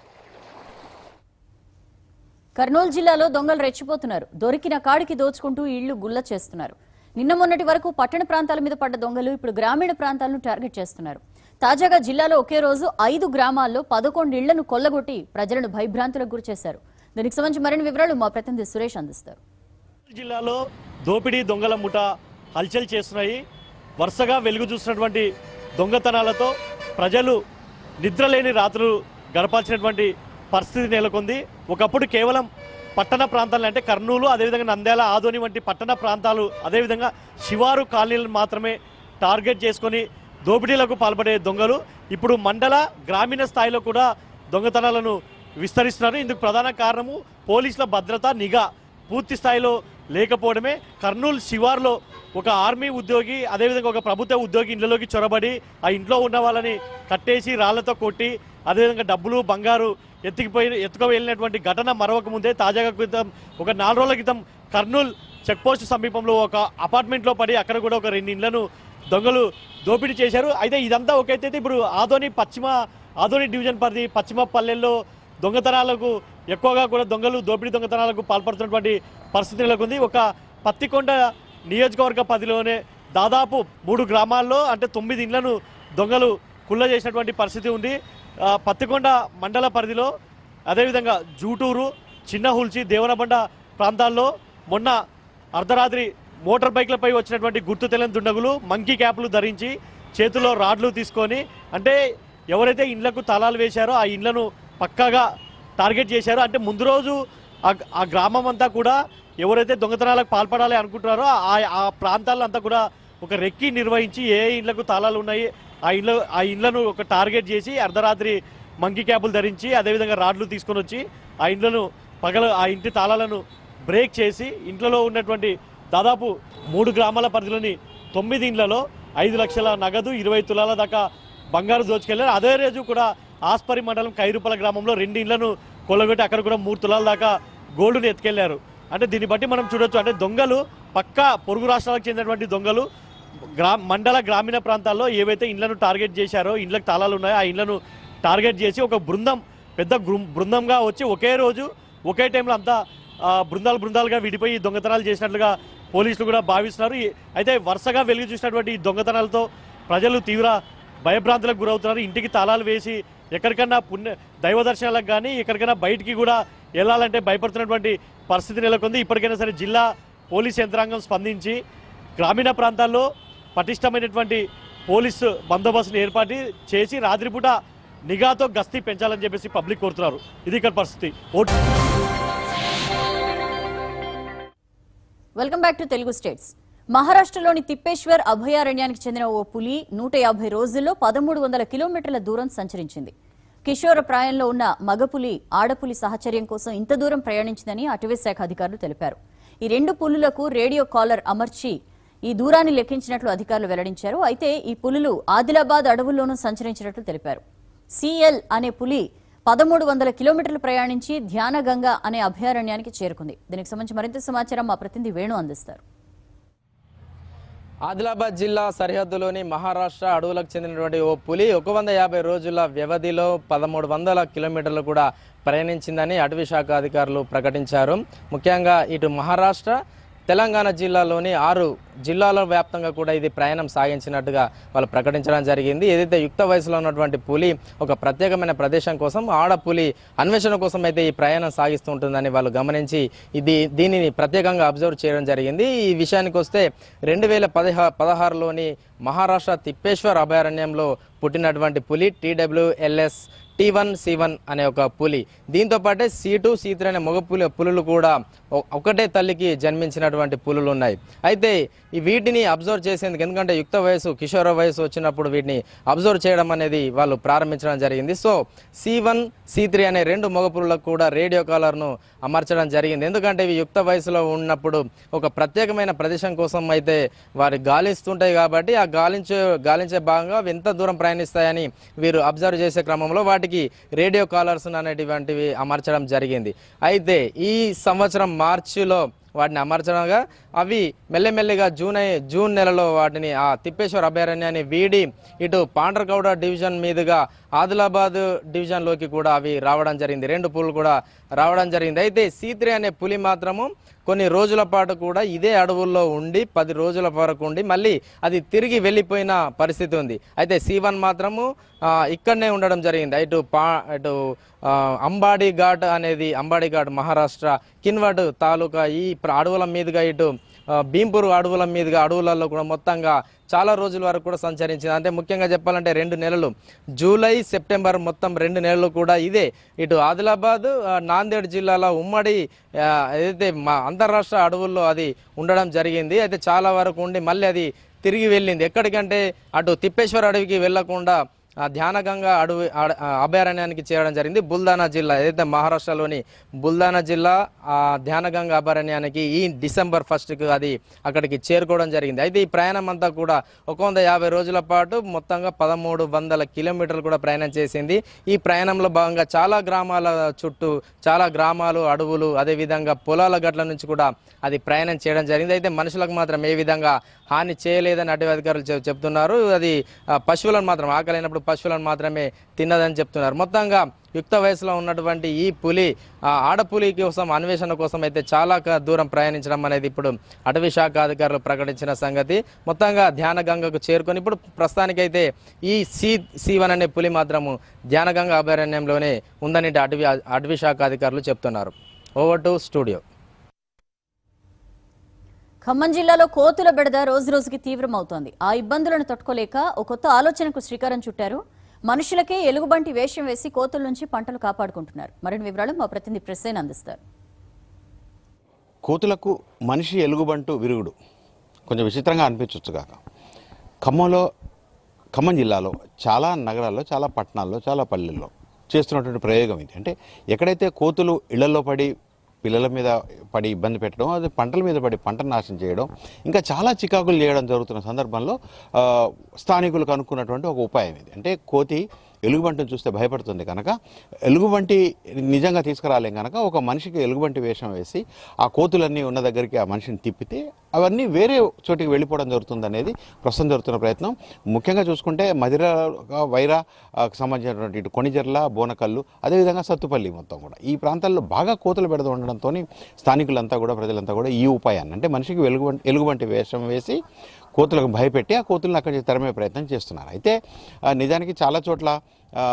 కర్నూలు జిల్లాలో దొంగలు రెచ్చిపోతున్నారు దొరికిన కాడికి దోచుకుంటూ ఇళ్లు గుల్ల చేస్తున్నారు నిన్న మొన్నటి వరకు పట్టణ ప్రాంతాల మీద పడ్డ దొంగలు ఇప్పుడు గ్రామీణ ప్రాంతాలను టార్గెట్ చేస్తున్నారు తాజాగా జిల్లాలో ఒకే రోజు ఐదు గ్రామాల్లో పదకొండు ఇళ్లను కొల్లగొట్టి ప్రజలను భయభ్రాంతులకు గురిచేశారు దీనికి సంబంధించి మరిన్ని వివరాలు మా ప్రతినిధి సురేష్ అందిస్తారు జిల్లాలో దోపిడీ దొంగల ముఠ హల్చల్ చేస్తున్నాయి వరుసగా వెలుగు చూసినటువంటి దొంగతనాలతో ప్రజలు నిద్రలేని రాత్రులు గడపాల్సినటువంటి పరిస్థితి నెలకొంది ఒకప్పుడు కేవలం పట్టణ ప్రాంతాలు అంటే కర్నూలు అదేవిధంగా నంద్యాల ఆదోని వంటి పట్టణ ప్రాంతాలు అదేవిధంగా శివారు కాలనీలను మాత్రమే టార్గెట్ చేసుకొని దోపిడీలకు పాల్పడే దొంగలు ఇప్పుడు మండల గ్రామీణ స్థాయిలో కూడా దొంగతనాలను విస్తరిస్తున్నారు ఇందుకు ప్రధాన కారణము పోలీసుల భద్రత నిఘా పూర్తి స్థాయిలో లేకపోవడమే కర్నూలు శివార్లో ఒక ఆర్మీ ఉద్యోగి అదేవిధంగా ఒక ప్రభుత్వ ఉద్యోగి ఇంట్లోకి చొరబడి ఆ ఇంట్లో ఉన్న వాళ్ళని కట్టేసి రాళ్లతో కొట్టి అదేవిధంగా డబ్బులు బంగారు ఎత్తుకుపోయి ఎత్తుకు వెళ్ళినటువంటి ఘటన మరొక ముందే తాజాగా క్రితం ఒక నాలుగు రోజుల క్రితం కర్నూలు చెక్పోస్ట్ సమీపంలో ఒక అపార్ట్మెంట్లో పడి అక్కడ కూడా ఒక రెండు ఇండ్లను దొంగలు దోపిడీ చేశారు అయితే ఇదంతా ఒక ఎత్తు అయితే ఇప్పుడు ఆదోని పశ్చిమ ఆదోని డివిజన్ పరిధి పశ్చిమ పల్లెల్లో దొంగతనాలకు ఎక్కువగా కూడా దొంగలు దోపిడీ దొంగతనాలకు పాల్పడుతున్నటువంటి పరిస్థితి నెలకొంది ఒక పత్తికొండ నియోజకవర్గ పరిధిలోనే దాదాపు మూడు గ్రామాల్లో అంటే తొమ్మిది ఇండ్లను దొంగలు కుళ్ళ చేసినటువంటి పరిస్థితి ఉంది ఆ, పత్తికొండ మండల పరిధిలో అదేవిధంగా జూటూరు చిన్న హుల్చి దేవనబండ ప్రాంతాల్లో మొన్న అర్ధరాత్రి మోటార్ బైక్లపై వచ్చినటువంటి గుర్తు తెలియని దుండగులు మంకీ క్యాప్లు ధరించి చేతిలో రాడ్లు తీసుకొని అంటే ఎవరైతే ఇండ్లకు తాళాలు వేశారో ఆ ఇండ్లను పక్కాగా టార్గెట్ చేశారో అంటే ముందు రోజు ఆ- ఆ గ్రామం అంతా కూడా ఎవరైతే దొంగతనాలకు పాల్పడాలి అనుకుంటున్నారో ఆ ఆ ప్రాంతాల్లో అంతా కూడా ఒక రెక్కి నిర్వహించి ఏ ఇండ్లకు తాళాలు ఉన్నాయి ఆ ఇండ్ల ఆ ఇండ్లను ఒక టార్గెట్ చేసి అర్ధరాత్రి మంకీ క్యాపులు ధరించి అదేవిధంగా రాడ్లు తీసుకొని వచ్చి ఆ ఇండ్లను పగల ఆ ఇంటి తాళాలను బ్రేక్ చేసి ఇంట్లో ఉన్నటువంటి దాదాపు మూడు గ్రామాల పరిధిలోని తొమ్మిది ఇండ్లలో ఐదు లక్షల నగదు ఇరవై తులాల దాకా బంగారు దోచుకెళ్లారు అదే రోజు కూడా ఆస్పరి మండలం కైరుపల గ్రామంలో రెండు ఇండ్లను కొల్లగొట్టి అక్కడ కూడా మూడు తులాల దాకా గోల్డ్ని ఎత్తుకెళ్లారు అంటే దీన్ని బట్టి మనం చూడొచ్చు అంటే దొంగలు పక్కా పొరుగు రాష్ట్రాలకు చెందినటువంటి దొంగలు గ్రా మండల గ్రామీణ ప్రాంతాల్లో ఏవైతే ఇండ్లను టార్గెట్ చేశారో ఇండ్లకు తాళాలు ఉన్నాయో ఆ ఇండ్లను టార్గెట్ చేసి ఒక బృందం పెద్ద గృ- బృందంగా వచ్చి ఒకే రోజు ఒకే టైంలో అంతా ఆ, బృందాలు బృందాలుగా విడిపోయి దొంగతనాలు చేసినట్లుగా పోలీసులు కూడా భావిస్తున్నారు ఈ- అయితే వరుసగా వెలుగు చూసినటువంటి ఈ దొంగతనాలతో ప్రజలు తీవ్ర భయభ్రాంతులకు గురవుతున్నారు ఇంటికి తాళాలు వేసి ఎక్కడికన్నా పుణ్య దైవ దర్శనాలకు కానీ ఎక్కడికైనా బయటికి కూడా వెళ్ళాలంటే భయపడుతున్నటువంటి పరిస్థితి నెలకొంది ఇప్పటికైనా సరే జిల్లా పోలీస్ యంత్రాంగం స్పందించి గ్రామీణ ప్రాంతాల్లో పటిష్టమైనటువంటి పోలీసు బందోబస్తును ఏర్పాటు చేసి రాత్రిపూట నిఘాతో గస్తీ పెంచాలని చెప్పేసి పబ్లిక్ కోరుతున్నారు ఇది ఇక్కడ పరిస్థితి ఓటు welcome back to Telugu states మహారాష్ట్రలోని తిప్పేశ్వర్ అభయారణ్యానికి చెందిన ఓ పులి నూట యాభై రోజుల్లో పదమూడు వందల కిలోమీటర్ల దూరం సంచరించింది కిషోర ప్రాయంలో ఉన్న మగపులి ఆడపులి సహచర్యం కోసం ఇంత దూరం ప్రయాణించిందని అటవీ శాఖ అధికారులు తెలిపారు ఈ రెండు పులులకు రేడియో కాలర్ అమర్చి ఈ దూరాన్ని లెక్కించినట్లు అధికారులు వెల్లడించారు అయితే ఈ పులులు ఆదిలాబాద్ అడవుల్లోనూ సంచరించినట్లు తెలిపారు సిఎల్ అనే పులి పదమూడు వందల కిలోమీటర్లు ప్రయాణించి ధ్యానగంగ అనే అభయారణ్యానికి చేరుకుంది దీనికి సంబంధించి మరింత సమాచారం మా ప్రతినిధి వేణు అందిస్తారు ఆదిలాబాద్ జిల్లా సరిహద్దులోని మహారాష్ట్ర అడవులకు చెందినటువంటి ఓ పులి ఒక వంద యాభై రోజుల వ్యవధిలో పదమూడు వందల కిలోమీటర్లు కూడా ప్రయాణించిందని అటవీ శాఖ అధికారులు ప్రకటించారు ముఖ్యంగా ఇటు మహారాష్ట్ర తెలంగాణ జిల్లాలోని ఆరు జిల్లాల వ్యాప్తంగా కూడా ఇది ప్రయాణం సాగించినట్టుగా వాళ్ళు ప్రకటించడం జరిగింది ఏదైతే యుక్త వయసులో ఉన్నటువంటి పులి ఒక ప్రత్యేకమైన ప్రదేశం కోసం ఆడ పులి అన్వేషణ కోసం అయితే ఈ ప్రయాణం సాగిస్తూ ఉంటుందని వాళ్ళు గమనించి ఇది దీనిని ప్రత్యేకంగా అబ్జర్వ్ చేయడం జరిగింది ఈ విషయానికి వస్తే రెండు వేల పదిహా పదహారులోని మహారాష్ట్ర తిప్పేశ్వర్ అభయారణ్యంలో పుట్టినటువంటి పులి TWLS T one C one అనే ఒక పులి దీంతో పాటే సి టూ సి త్రీ అనే మగ పులి పులులు కూడా ఒ- ఒకటే తల్లికి జన్మించినటువంటి పులులు ఉన్నాయి అయితే ఈ వీటిని అబ్జర్వ్ చేసేందుకు ఎందుకంటే యుక్త వయసు కిషోర వయసు వచ్చినప్పుడు వీటిని అబ్జర్వ్ చేయడం అనేది వాళ్ళు ప్రారంభించడం జరిగింది so C one C three అనే రెండు మగ పులులకు కూడా రేడియో కాలర్ను అమర్చడం జరిగింది ఎందుకంటే ఇవి యుక్త వయసులో ఉన్నప్పుడు ఒక ప్రత్యేకమైన ప్రదేశం కోసం అయితే వారి గాలిస్తుంటాయి కాబట్టి ఆ గాలించే గాలించే భాగంగా అవి ఎంత దూరం ప్రయాణిస్తాయని వీరు అబ్జర్వ్ చేసే క్రమంలో వాటికి రేడియో కాలర్స్ అనేటువంటివి అమర్చడం జరిగింది అయితే ఈ సంవత్సరం మార్చిలో వాటిని అమర్చడంగా అవి మెల్లమెల్లిగా జూన్ అయి- జూన్ నెలలో వాటిని ఆ తిప్పేశ్వర అభయారణ్యాన్ని వీడి ఇటు పాండ్రగౌడ డివిజన్ మీదుగా ఆదిలాబాద్ డివిజన్లోకి కూడా అవి రావడం జరిగింది రెండు పులులు కూడా రావడం జరిగింది అయితే సీత్రి అనే పులి మాత్రము కొన్ని రోజుల పాటు కూడా ఇదే అడవుల్లో ఉండి పది రోజుల వరకు ఉండి మళ్ళీ అది తిరిగి వెళ్ళిపోయిన పరిస్థితి ఉంది అయితే సి వన్ మాత్రము ఆ, ఇక్కడనే ఉండడం జరిగింది ఇటు పా ఇటు ఆ, అంబాడి ఘాట్ అనేది అంబాడి ఘాట్ మహారాష్ట్ర కిన్వడ్ తాలూకా ఈ ప్ర- అడవుల మీదుగా ఇటు ఆ, భీంపూర్ అడవుల మీదుగా అడవులలో కూడా మొత్తంగా చాలా రోజుల వరకు కూడా సంచరించింది అంటే ముఖ్యంగా చెప్పాలంటే రెండు నెలలు జూలై సెప్టెంబర్ మొత్తం రెండు నెలలు కూడా ఇదే ఇటు ఆదిలాబాద్ ఆ, నాందేడ్ జిల్లాల ఉమ్మడి ఆ, ఏదైతే మా అంతర్రాష్ట్ర అడవుల్లో అది ఉండడం జరిగింది అయితే చాలా వరకు ఉండి మళ్ళీ అది తిరిగి వెళ్ళింది ఎక్కడికంటే అటు తిప్పేశ్వర అడవికి వెళ్లకుండా ఆ ధ్యానగంగా అడవి అడ- ఆ అభయారణ్యానికి చేరడం జరిగింది బుల్దానా జిల్లా ఏదైతే మహారాష్ట్రలోని బుల్దానా జిల్లా ఆ ధ్యానగంగా అభయారణ్యానికి ఈ డిసెంబర్ ఫస్ట్కి అది అక్కడికి చేరుకోవడం జరిగింది అయితే ఈ ప్రయాణం అంతా కూడా ఒక వంద యాభై రోజుల పాటు మొత్తంగా పదమూడు వందల కిలోమీటర్లు కూడా ప్రయాణం చేసింది ఈ ప్రయాణంలో భాగంగా చాలా గ్రామాల చుట్టూ చాలా గ్రామాలు అడవులు అదేవిధంగా పొలాల గట్ల నుంచి కూడా అది ప్రయాణం చేయడం జరిగింది అయితే మనుషులకు మాత్రం ఏ విధంగా హాని చేయలేదని అటవీ అధికారులు చెప్- చెప్తున్నారు అది ఆ, పశువులను మాత్రం ఆకలినప్పుడు పశువులను మాత్రమే తిన్నదని చెప్తున్నారు మొత్తంగా యుక్త వయసులో ఉన్నటువంటి ఈ పులి ఆ ఆడపులి కోసం అన్వేషణ కోసం అయితే చాలా క- దూరం ప్రయాణించడం అనేది ఇప్పుడు అటవీ శాఖ అధికారులు ప్రకటించిన సంగతి మొత్తంగా ధ్యాన గంగకు చేరుకొని ఇప్పుడు ప్రస్తుతానికైతే ఈ సి సి వన్ అనే పులి మాత్రము ధ్యానగంగ అభయారణ్యంలోనే ఉందని అటవీ అటవీ శాఖ అధికారులు చెప్తున్నారు ఓవర్ టు స్టూడియో ఖమ్మం జిల్లాలో కోతుల బెడద రోజు రోజుకి తీవ్రమవుతోంది ఆ ఇబ్బందులను తట్టుకోలేక ఓ కొత్త ఆలోచనకు శ్రీకారం చుట్టారు మనుషులకే ఎలుగుబంటి వేషం వేసి కోతుల నుంచి పంటలు కాపాడుకుంటున్నారు మరిన్ని వివరాలు మా ప్రతినిధి ప్రసేన్ అందిస్తారు కోతులకు మనిషి ఎలుగుబంటు విరుగుడు కొంచెం విచిత్రంగా అనిపించవచ్చు కాక ఖమ్మంలో ఖమ్మం జిల్లాలో చాలా నగరాల్లో చాలా పట్టణాల్లో చాలా పల్లెల్లో చేస్తున్నటువంటి ప్రయోగం ఇది అంటే ఎక్కడైతే కోతులు ఇళ్లలో పడి పిల్లల మీద పడి ఇబ్బంది పెట్టడం అది పంటల మీద పడి పంట నాశనం చేయడం ఇంకా చాలా చికాకులు చేయడం జరుగుతున్న సందర్భంలో ఆ, స్థానికులు కనుక్కున్నటువంటి ఒక ఉపాయం ఇది అంటే కోతి ఎలుగుబంటిని చూస్తే భయపడుతుంది కనుక ఎలుగుబంటి నిజంగా తీసుకురాలేం కనుక ఒక మనిషికి ఎలుగుబంటి వేషం వేసి ఆ కోతులన్నీ ఉన్న దగ్గరికి ఆ మనిషిని తిప్పితే అవన్నీ వేరే చోటికి వెళ్ళిపోవడం జరుగుతుంది అనేది ప్రస్తుతం జరుగుతున్న ప్రయత్నం ముఖ్యంగా చూసుకుంటే మదిర వైరా ఆ, కు సంబంధించినటువంటి ఇటు కొణిజర్ల బోనకల్లు అదేవిధంగా సత్తుపల్లి మొత్తం కూడా ఈ ప్రాంతాల్లో బాగా కోతులు బెడద ఉండడంతో స్థానికులంతా కూడా ప్రజలంతా కూడా ఈ ఉపాయాన్ని అంటే మనిషికి వెలుగుబంటి ఎలుగుబంటి వేషం వేసి కోతులకు భయపెట్టి ఆ కోతులను అక్కడి నుంచి తరిమే ప్రయత్నం చేస్తున్నారు అయితే ఆ, నిజానికి చాలా చోట్ల ఆ,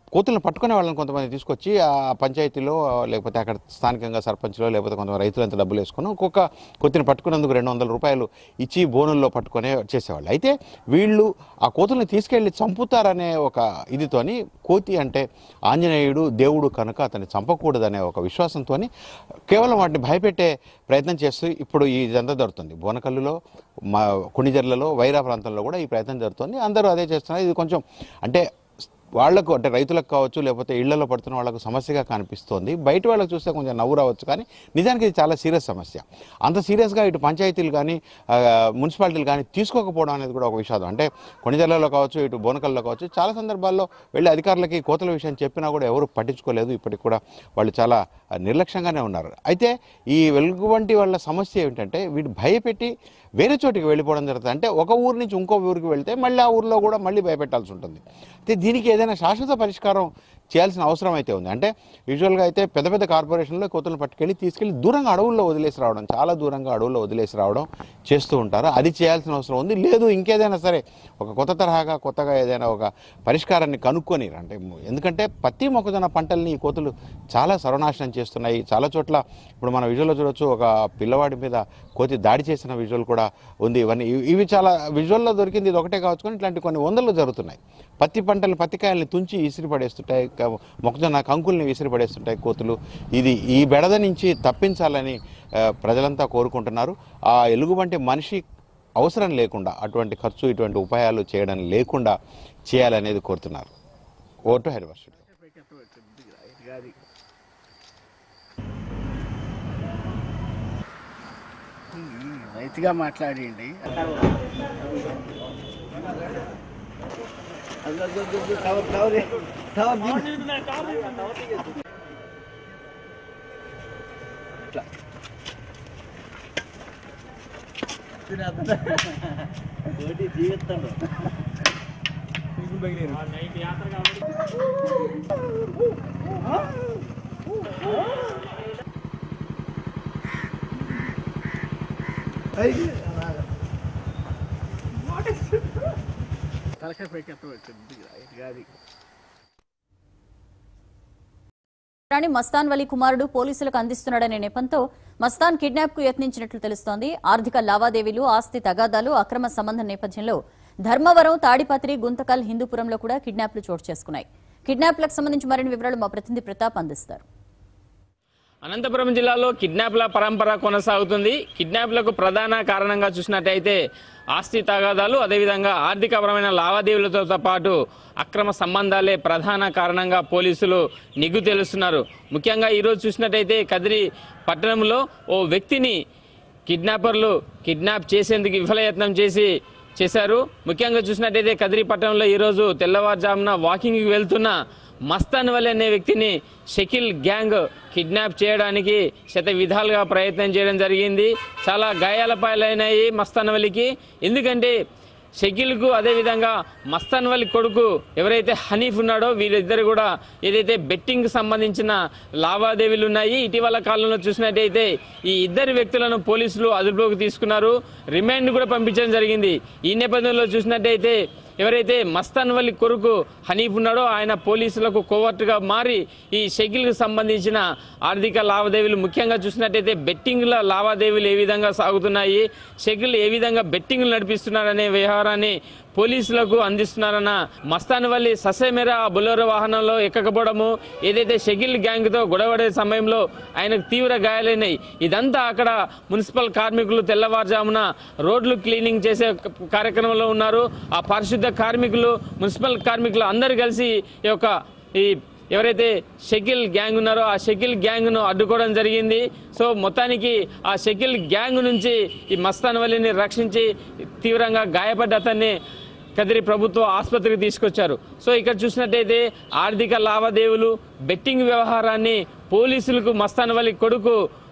కోతులను పట్టుకునే వాళ్ళని కొంతమంది తీసుకొచ్చి ఆ పంచాయతీలో లేకపోతే అక్కడ స్థానికంగా సర్పంచ్లో లేకపోతే కొంతమంది రైతులు ఎంత డబ్బులు వేసుకుని ఒక్కొక్క కోతిని పట్టుకునేందుకు రెండు వందల రూపాయలు ఇచ్చి బోనుల్లో పట్టుకునే చేసేవాళ్ళు అయితే వీళ్ళు ఆ కోతుల్ని తీసుకెళ్లి చంపుతారనే ఒక ఇదితోని కోతి అంటే ఆంజనేయుడు దేవుడు కనుక అతన్ని చంపకూడదనే ఒక విశ్వాసంతో కేవలం వాటిని భయపెట్టే ప్రయత్నం చేస్తూ ఇప్పుడు ఈ ఇదంతా జరుగుతుంది బోనకల్లులో మా కొణిజర్లలో వైరా ప్రాంతంలో కూడా ఈ ప్రయత్నం జరుగుతుంది అందరూ అదే చేస్తున్నారు ఇది కొంచెం అంటే వాళ్లకు అంటే రైతులకు కావచ్చు లేకపోతే ఇళ్లలో పడుతున్న వాళ్ళకు సమస్యగా కనిపిస్తోంది బయట వాళ్ళకి చూస్తే కొంచెం నవ్వు రావచ్చు కానీ నిజానికి ఇది చాలా సీరియస్ సమస్య అంత సీరియస్గా ఇటు పంచాయతీలు కానీ ఆ, మున్సిపాలిటీలు కానీ తీసుకోకపోవడం అనేది కూడా ఒక విషాదం అంటే కొణిజల్లలో కావచ్చు ఇటు బోనకల్లో కావచ్చు చాలా సందర్భాల్లో వెళ్ళి అధికారులకి కోతల విషయం చెప్పినా కూడా ఎవరు పట్టించుకోలేదు ఇప్పటికి కూడా వాళ్ళు చాలా నిర్లక్ష్యంగానే ఉన్నారు అయితే ఈ వెలుగుబంటి వాళ్ళ సమస్య ఏమిటంటే వీడు భయపెట్టి వేరే చోటికి వెళ్ళిపోవడం జరుగుతుంది అంటే ఒక ఊరు నుంచి ఇంకో ఊరికి వెళ్తే మళ్ళీ ఆ ఊరిలో కూడా మళ్ళీ భయపెట్టాల్సి ఉంటుంది అయితే దీనికి ఏదైనా శాశ్వత పరిష్కారం చేయాల్సిన అవసరం అయితే ఉంది అంటే యూజువల్గా అయితే పెద్ద పెద్ద కార్పొరేషన్లో కోతులను పట్టుకెళ్ళి తీసుకెళ్ళి దూరంగా అడవుల్లో వదిలేసి రావడం చాలా దూరంగా అడవుల్లో వదిలేసి రావడం చేస్తూ ఉంటారు అది చేయాల్సిన అవసరం ఉంది లేదు ఇంకేదైనా సరే ఒక కొత్త తరహాగా కొత్తగా ఏదైనా ఒక పరిష్కారాన్ని కనుక్కొని అంటే ఎందుకంటే పత్తి మొక్కజొన్న పంటల్ని ఈ కోతులు చాలా సర్వనాశనం చేస్తున్నాయి చాలా చోట్ల ఇప్పుడు మన విజువల్లో చూడొచ్చు ఒక పిల్లవాడి మీద కోతి దాడి చేసిన విజువల్ కూడా ఉంది ఇవన్నీ ఇవి- ఇవి చాలా విజువల్లో దొరికింది ఇది ఒకటే కావచ్చు కానీ ఇట్లాంటి కొన్ని వందలు జరుగుతున్నాయి పత్తి పంటలు పత్తికాయల్ని తుంచి ఇసిరి పడేస్తుంటాయి క- మొక్కజొన్న కంకుల్ని విసిరి పడేస్తుంటాయి కోతులు ఇది ఈ బెడద నుంచి తప్పించాలని ఆ, ప్రజలంతా కోరుకుంటున్నారు ఆ ఎలుగుబంటి మనిషి అవసరం లేకుండా అటువంటి ఖర్చు ఇటువంటి ఉపాయాలు చేయడం లేకుండా చేయాలనేది కోరుతున్నారు ఓటు హైదరాబాద్ రైతుగా మాట్లాడండి తలకాయ పైకి ఎత్తవచ్చు గాది రాణి మస్తాన్ వలీ కుమారుడు పోలీసులకు అందిస్తున్నాడనే నెపంతో మస్తాన్ కిడ్నాప్ కు యత్నించినట్లు తెలుస్తోంది ఆర్థిక లావాదేవీలు ఆస్తి తగాదాలు అక్రమ సంబంధం నేపథ్యంలో ధర్మవరం తాడిపత్రి గుంతకల్ హిందూపురంలో కూడా కిడ్నాప్లు చోటు చేసుకున్నాయి కిడ్నాప్లకు సంబంధించి మరిన్ని వివరాలు మా ప్రతినిధి ప్రతాప్ అందిస్తారు అనంతపురం జిల్లాలో కిడ్నాప్ల పరంపర కొనసాగుతుంది కిడ్నాప్లకు ప్రధాన కారణంగా చూసినట్టయితే ఆస్తి తగాదాలు అదేవిధంగా ఆర్థికపరమైన లావాదేవీలతో పాటు అక్రమ సంబంధాలే ప్రధాన కారణంగా పోలీసులు నిగ్గు తెలుస్తున్నారు ముఖ్యంగా ఈరోజు చూసినట్టయితే కదిరి పట్టణంలో ఓ వ్యక్తిని కిడ్నాపర్లు కిడ్నాప్ చేసేందుకు విఫలయత్నం చేసి చేశారు ముఖ్యంగా చూసినట్టయితే కదిరి పట్టణంలో ఈరోజు తెల్లవారుజామున వాకింగ్కి వెళ్తున్న మస్తాన్ వలి అనే వ్యక్తిని షకిల్ గ్యాంగ్ కిడ్నాప్ చేయడానికి శత విధాలుగా ప్రయత్నం చేయడం జరిగింది చాలా గాయాల పాలైనాయి మస్తాన్ వలికి ఎందుకంటే షకీల్కు అదేవిధంగా మస్తాన్ వలి కొడుకు ఎవరైతే హనీఫ్ ఉన్నాడో వీరిద్దరు కూడా ఏదైతే బెట్టింగ్ సంబంధించిన లావాదేవీలు ఉన్నాయి ఇటీవల కాలంలో చూసినట్టయితే ఈ ఇద్దరు వ్యక్తులను పోలీసులు అదుపులోకి తీసుకున్నారు రిమాండ్ కూడా పంపించడం జరిగింది ఈ నేపథ్యంలో చూసినట్టయితే ఎవరైతే మస్తాన్ వలి కొడుకు హనీఫ్ ఉన్నాడో ఆయన పోలీసులకు కోవర్టుగా మారి ఈ షకిల్కి సంబంధించిన ఆర్థిక లావాదేవీలు ముఖ్యంగా చూసినట్టయితే బెట్టింగ్ల లావాదేవీలు ఏ విధంగా సాగుతున్నాయి షకిల్ ఏ విధంగా బెట్టింగ్లు నడిపిస్తున్నారనే వ్యవహారాన్ని పోలీసులకు అందిస్తున్నారన్న మస్తాన్ వల్లి ససేమెర ఆ బొలెరో వాహనంలో ఎక్కకపోవడము ఏదైతే షకిల్ గ్యాంగ్తో గొడవడే సమయంలో ఆయనకు తీవ్ర గాయాలైనాయి ఇదంతా అక్కడ మున్సిపల్ కార్మికులు తెల్లవారుజామున రోడ్లు క్లీనింగ్ చేసే కార్యక్రమంలో ఉన్నారు ఆ పారిశుద్ధ కార్మికులు మున్సిపల్ కార్మికులు అందరూ కలిసి ఈ యొక్క ఈ ఎవరైతే షకిల్ గ్యాంగ్ ఉన్నారో ఆ షకిల్ గ్యాంగ్ను అడ్డుకోవడం జరిగింది సో మొత్తానికి ఆ షకిల్ గ్యాంగ్ నుంచి ఈ మస్తాన్ వల్లిని రక్షించి తీవ్రంగా గాయపడ్డ అతన్ని కదిరి ప్రభుత్వ ఆసుపత్రికి తీసుకొచ్చారు సో ఇక్కడ చూసినట్టయితే ఆర్థిక లావాదేవీలు బెట్టింగ్ వ్యవహారాన్ని పోలీసులకు మస్తాన్ వలి కొడుకు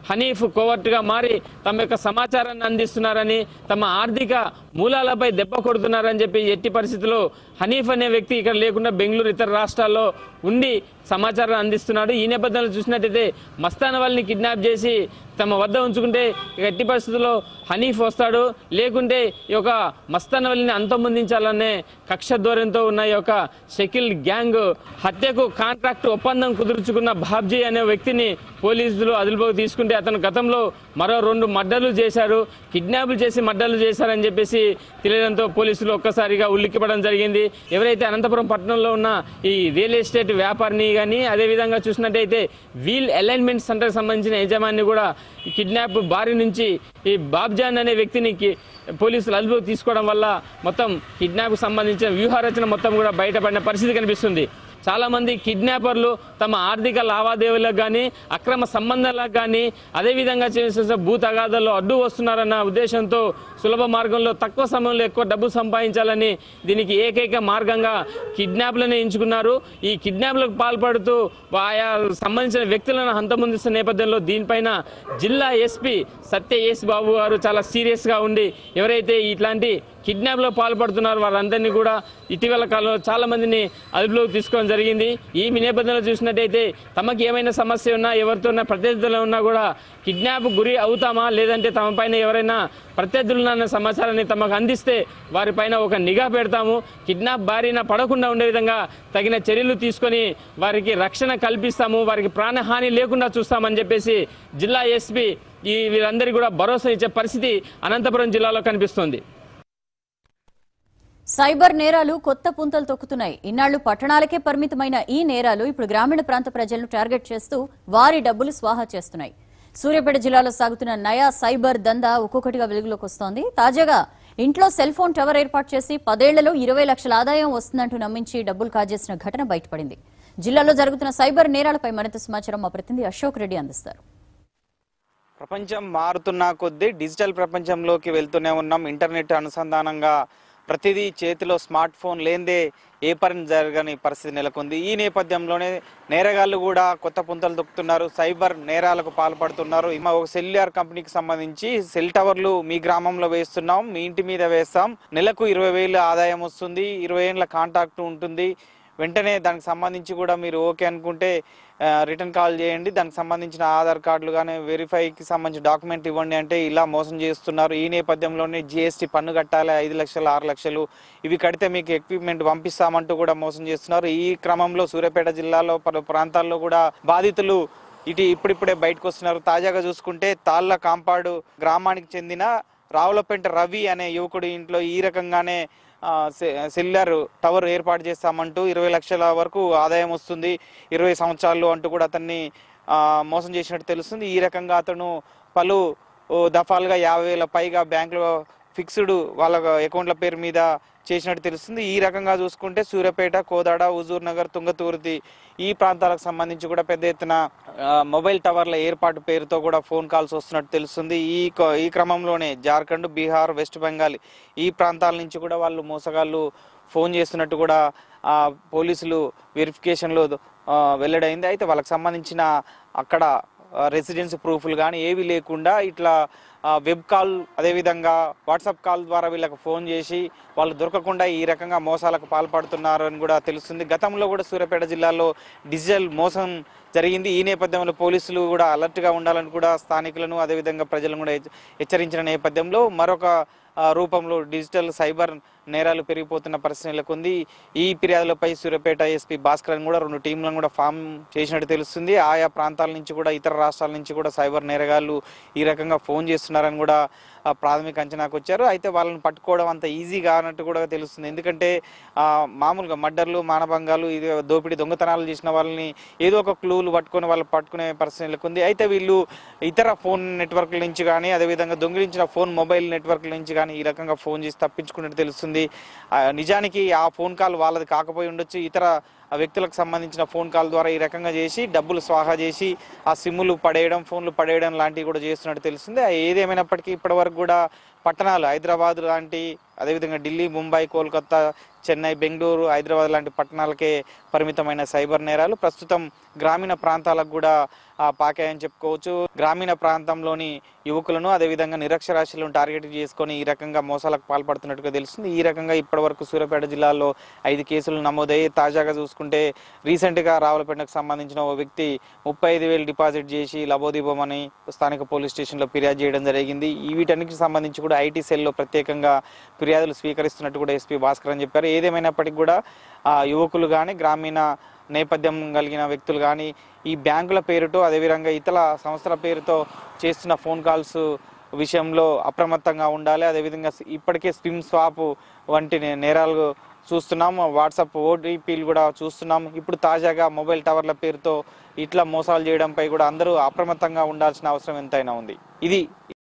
హనీఫ్ కోవర్ట్గా మారి తమ యొక్క సమాచారాన్ని అందిస్తున్నారని తమ ఆర్థిక మూలాలపై దెబ్బ కొడుతున్నారని చెప్పి ఎట్టి పరిస్థితుల్లో హనీఫ్ అనే వ్యక్తి ఇక్కడ లేకుండా బెంగళూరు ఇతర రాష్ట్రాల్లో ఉండి సమాచారం అందిస్తున్నాడు ఈ నేపథ్యంలో చూసినట్టయితే మస్తాన్ వాళ్ళని కిడ్నాప్ చేసి తమ వద్ద ఉంచుకుంటే ఇక ఎట్టి పరిస్థితుల్లో హనీఫ్ వస్తాడు లేకుంటే ఈ యొక్క మస్తాన్ వల్లిని అంతమొందించాలనే కక్ష ధోరణితో ఉన్న ఈ యొక్క షకిల్ గ్యాంగ్ హత్యకు కాంట్రాక్ట్ ఒప్పందం కుదుర్చుకున్న బాబ్జీ అనే వ్యక్తిని పోలీసులు అదుపులోకి తీసుకుంటే అతను గతంలో మరో రెండు మర్డర్లు చేశారు కిడ్నాపులు చేసి మర్డర్లు చేశారని చెప్పేసి తెలియడంతో పోలీసులు ఒక్కసారిగా ఉల్లిక్కిపడడం జరిగింది ఎవరైతే అనంతపురం పట్టణంలో ఉన్న ఈ రియల్ ఎస్టేట్ వ్యాపారిని కానీ అదేవిధంగా చూసినట్టయితే వీల్ అలైన్మెంట్ సెంటర్కి సంబంధించిన యజమాని కూడా ఈ కిడ్నాప్ బారి నుంచి ఈ బాబ్జాన్ అనే వ్యక్తిని కి- పోలీసులు అదుపులోకి తీసుకోవడం వల్ల మొత్తం కిడ్నాప్కు సంబంధించిన వ్యూహరచన మొత్తం కూడా బయటపడిన పరిస్థితి కనిపిస్తుంది చాలా మంది కిడ్నాపర్లు తమ ఆర్థిక లావాదేవీలకు కానీ అక్రమ సంబంధాలకు కానీ అదేవిధంగా చేసిన భూ తగాదాల్లో అడ్డు వస్తున్నారన్న ఉద్దేశంతో సులభ మార్గంలో తక్కువ సమయంలో ఎక్కువ డబ్బు సంపాదించాలని దీనికి ఏకైక మార్గంగా కిడ్నాప్లను ఎంచుకున్నారు ఈ కిడ్నాప్లకు పాల్పడుతూ ఆయా సంబంధించిన వ్యక్తులను హంతమొందిస్తున్న నేపథ్యంలో దీనిపైన జిల్లా ఎస్పీ సత్య ఎస్ బాబు గారు చాలా సీరియస్గా ఉండి ఎవరైతే ఇట్లాంటి కిడ్నాప్లో పాల్పడుతున్నారు వారందరినీ కూడా ఇటీవల కాలంలో చాలా మందిని అదుపులోకి తీసుకోవడం జరిగింది ఈ నేపథ్యంలో చూసినట్టయితే తమకు ఏమైనా సమస్య ఉన్నా ఎవరితో ప్రత్యర్థులు ఉన్నా కూడా కిడ్నాప్ గురి అవుతామా లేదంటే తమ పైన ఎవరైనా ప్రత్యర్థులు ఉన్న సమాచారాన్ని తమకు అందిస్తే వారిపైన ఒక నిఘా పెడతాము కిడ్నాప్ బారిన పడకుండా ఉండే విధంగా తగిన చర్యలు తీసుకొని వారికి రక్షణ కల్పిస్తాము వారికి ప్రాణహాని లేకుండా చూస్తామని చెప్పేసి జిల్లా ఎస్పీ ఈ వీరందరికీ కూడా భరోసా ఇచ్చే పరిస్థితి అనంతపురం జిల్లాలో కనిపిస్తోంది సైబర్ నేరాలు కొత్త పుంతలు తొక్కుతున్నాయి ఇన్నాళ్లు పట్టణాలకే పరిమితమైన ఈ నేరాలు ఇప్పుడు గ్రామీణ ప్రాంత ప్రజలను టార్గెట్ చేస్తూ వారి డబ్బులు స్వాహా చేస్తున్నాయి సూర్యాపేట జిల్లాలో సాగుతున్న నయా సైబర్ దందా ఒక్కొక్కటిగా వెలుగులోకి వస్తోంది తాజాగా ఇంట్లో సెల్ ఫోన్ టవర్ ఏర్పాటు చేసి పదేళ్లలో ఇరవై లక్షల ఆదాయం వస్తుందంటూ నమ్మించి డబ్బులు కాజేసిన ఘటన బయటపడింది జిల్లాలో జరుగుతున్న సైబర్ నేరాలపై మరింత సమాచారం మా ప్రతినిధి అశోక్ రెడ్డి అందిస్తారు ప్రపంచం మారుతున్న కొద్దీ డిజిటల్ ప్రపంచంలోకి వెళ్తూనే ఉన్నాం ఇంటర్నెట్ అనుసంధానంగా ప్రతిదీ చేతిలో స్మార్ట్ ఫోన్ లేనిదే ఏ పని జరగని పరిస్థితి నెలకొంది ఈ నేపథ్యంలోనే నేరగాళ్లు కూడా కొత్త పుంతలు తొక్కుతున్నారు సైబర్ నేరాలకు పాల్పడుతున్నారు మా ఒక సెల్యులార్ కంపెనీకి సంబంధించి సెల్ టవర్లు మీ గ్రామంలో వేస్తున్నాం మీ ఇంటి మీద వేస్తాం నెలకు ఇరవై వేలు ఆదాయం వస్తుంది ఇరవై ఏళ్ళ కాంటాక్ట్ ఉంటుంది వెంటనే దానికి సంబంధించి కూడా మీరు ఓకే అనుకుంటే ఆ, రిటర్న్ కాల్ చేయండి దానికి సంబంధించిన ఆధార్ కార్డులు కానీ వెరిఫైకి సంబంధించిన డాక్యుమెంట్ ఇవ్వండి అంటే ఇలా మోసం చేస్తున్నారు ఈ నేపథ్యంలోనే జిఎస్టీ పన్ను కట్టాలి ఐదు లక్షలు ఆరు లక్షలు ఇవి కడితే మీకు ఎక్విప్మెంట్ పంపిస్తామంటూ కూడా మోసం చేస్తున్నారు ఈ క్రమంలో సూర్యాపేట జిల్లాలో పలు ప్రాంతాల్లో కూడా బాధితులు ఇటు ఇప్పుడిప్పుడే బయటకు వస్తున్నారు తాజాగా చూసుకుంటే తాళ్ళ కాంపాడు గ్రామానికి చెందిన రావులపేంట రవి అనే యువకుడి ఇంట్లో ఈ రకంగానే ఆ, సె- సెల్యులార్ టవర్ ఏర్పాటు చేస్తామంటూ ఇరవై లక్షల వరకు ఆదాయం వస్తుంది ఇరవై సంవత్సరాలు అంటూ కూడా అతన్ని ఆ, మోసం చేసినట్టు తెలుస్తుంది ఈ రకంగా అతను పలు ఓ, దఫాలుగా యాభై వేల పైగా బ్యాంకులో ఫిక్స్డ్ వాళ్ళ అకౌంట్ల పేరు మీద చేసినట్టు తెలుస్తుంది ఈ రకంగా చూసుకుంటే సూర్యాపేట కోదాడ హుజూర్ నగర్ తుంగతుర్తి ఈ ప్రాంతాలకు సంబంధించి కూడా పెద్ద ఎత్తున ఆ, మొబైల్ టవర్ల ఏర్పాటు పేరుతో కూడా ఫోన్ కాల్స్ వస్తున్నట్టు తెలుస్తుంది ఈ క- ఈ క్రమంలోనే జార్ఖండ్ బీహార్ వెస్ట్ బెంగాల్ ఈ ప్రాంతాల నుంచి కూడా వాళ్ళు మోసగాళ్ళు ఫోన్ చేస్తున్నట్టు కూడా ఆ, పోలీసులు వెరిఫికేషన్లో ఆ, వెల్లడైంది అయితే వాళ్ళకి సంబంధించిన అక్కడ రెసిడెన్స్ ప్రూఫ్లు కానీ ఏవి లేకుండా ఇట్లా ఆ, వెబ్ కాల్ అదేవిధంగా వాట్సాప్ కాల్ ద్వారా వీళ్ళకి ఫోన్ చేసి వాళ్ళు దొరకకుండా ఈ రకంగా మోసాలకు పాల్పడుతున్నారు అని కూడా తెలుస్తుంది గతంలో కూడా సూర్యాపేట జిల్లాలో డిజిటల్ మోసం జరిగింది ఈ నేపథ్యంలో పోలీసులు కూడా అలర్ట్గా ఉండాలని కూడా స్థానికులను అదేవిధంగా ప్రజలను కూడా హెచ్చ- హెచ్చరించిన నేపథ్యంలో మరొక ఆ, రూపంలో డిజిటల్ సైబర్ నేరాలు పెరిగిపోతున్న పరిస్థితి నెలకొంది ఈ ఫిర్యాదులపై సూర్యాపేట ఎస్పీ భాస్కర్ కూడా రెండు టీంలను కూడా ఫామ్ చేసినట్టు తెలుస్తుంది ఆయా ప్రాంతాల నుంచి కూడా ఇతర రాష్ట్రాల నుంచి కూడా సైబర్ నేరగాళ్ళు ఈ రకంగా ఫోన్ చేస్తున్నారని కూడా ఆ, ప్రాథమిక అంచనాకు వచ్చారు అయితే వాళ్ళని పట్టుకోవడం అంత ఈజీగా అన్నట్టు కూడా తెలుస్తుంది ఎందుకంటే ఆ, మామూలుగా మర్డర్లు మానభంగాలు ఇది దోపిడీ దొంగతనాలు చేసిన వాళ్ళని ఏదో ఒక క్లూలు పట్టుకొని వాళ్ళు పట్టుకునే పరిస్థితి నెలకొంది అయితే వీళ్ళు ఇతర ఫోన్ నెట్వర్క్ల నుంచి కానీ అదేవిధంగా దొంగిలించిన ఫోన్ మొబైల్ నెట్వర్క్ల నుంచి కానీ ఈ రకంగా ఫోన్ చేసి తప్పించుకున్నట్టు తెలుస్తుంది ఆ, నిజానికి ఆ ఫోన్ కాల్ వాళ్ళది కాకపోయి ఉండొచ్చు ఇతర ఆ వ్యక్తులకు సంబంధించిన ఫోన్ కాల్ ద్వారా ఈ రకంగా చేసి డబ్బులు స్వాహా చేసి ఆ సిమ్ములు పడేయడం ఫోన్లు పడేయడం లాంటివి కూడా చేస్తున్నట్టు తెలుస్తుంది ఆ ఏదేమైనప్పటికీ ఇప్పటివరకు కూడా పట్టణాలు హైదరాబాద్ లాంటి అదేవిధంగా ఢిల్లీ ముంబై కోల్కతా చెన్నై బెంగళూరు హైదరాబాద్ లాంటి పట్టణాలకే పరిమితమైన సైబర్ నేరాలు ప్రస్తుతం గ్రామీణ ప్రాంతాలకు కూడా ఆ, పాకాయని చెప్పుకోవచ్చు గ్రామీణ ప్రాంతంలోని యువకులను అదేవిధంగా నిరక్షరాస్యులను టార్గెట్ చేసుకొని ఈ రకంగా మోసాలకు పాల్పడుతున్నట్టుగా తెలుస్తుంది ఈ రకంగా ఇప్పటివరకు సూర్యాపేట జిల్లాలో ఐదు కేసులు నమోదయ్యి తాజాగా చూసుకుంటే రీసెంట్గా రావులపేటకు సంబంధించిన ఓ వ్యక్తి ముప్పై ఐదు వేలు డిపాజిట్ చేసి లబోదీపమని స్థానిక పోలీస్ స్టేషన్లో ఫిర్యాదు చేయడం జరిగింది ఈ వీటన్నిటికి సంబంధించి కూడా ఐటీ సెల్లో ప్రత్యేకంగా ఫిర్యాదులు స్వీకరిస్తున్నట్టు కూడా ఎస్పీ భాస్కర్ అని చెప్పారు ఏదేమైనప్పటికీ కూడా ఆ యువకులు కానీ గ్రామీణ నేపథ్యం కలిగిన వ్యక్తులు కానీ ఈ బ్యాంకుల పేరుతో అదేవిధంగా ఇతర సంస్థల పేరుతో చేస్తున్న ఫోన్ కాల్స్ విషయంలో అప్రమత్తంగా ఉండాలి అదేవిధంగా ఇప్పటికే స్పిమ్ స్వాప్ వంటి నే- నేరాలు చూస్తున్నాం వాట్సాప్ ఓటీపీలు కూడా చూస్తున్నాం ఇప్పుడు తాజాగా మొబైల్ టవర్ల పేరుతో ఇట్లా మోసాలు చేయడంపై కూడా అందరూ అప్రమత్తంగా ఉండాల్సిన అవసరం ఎంతైనా ఉంది ఇది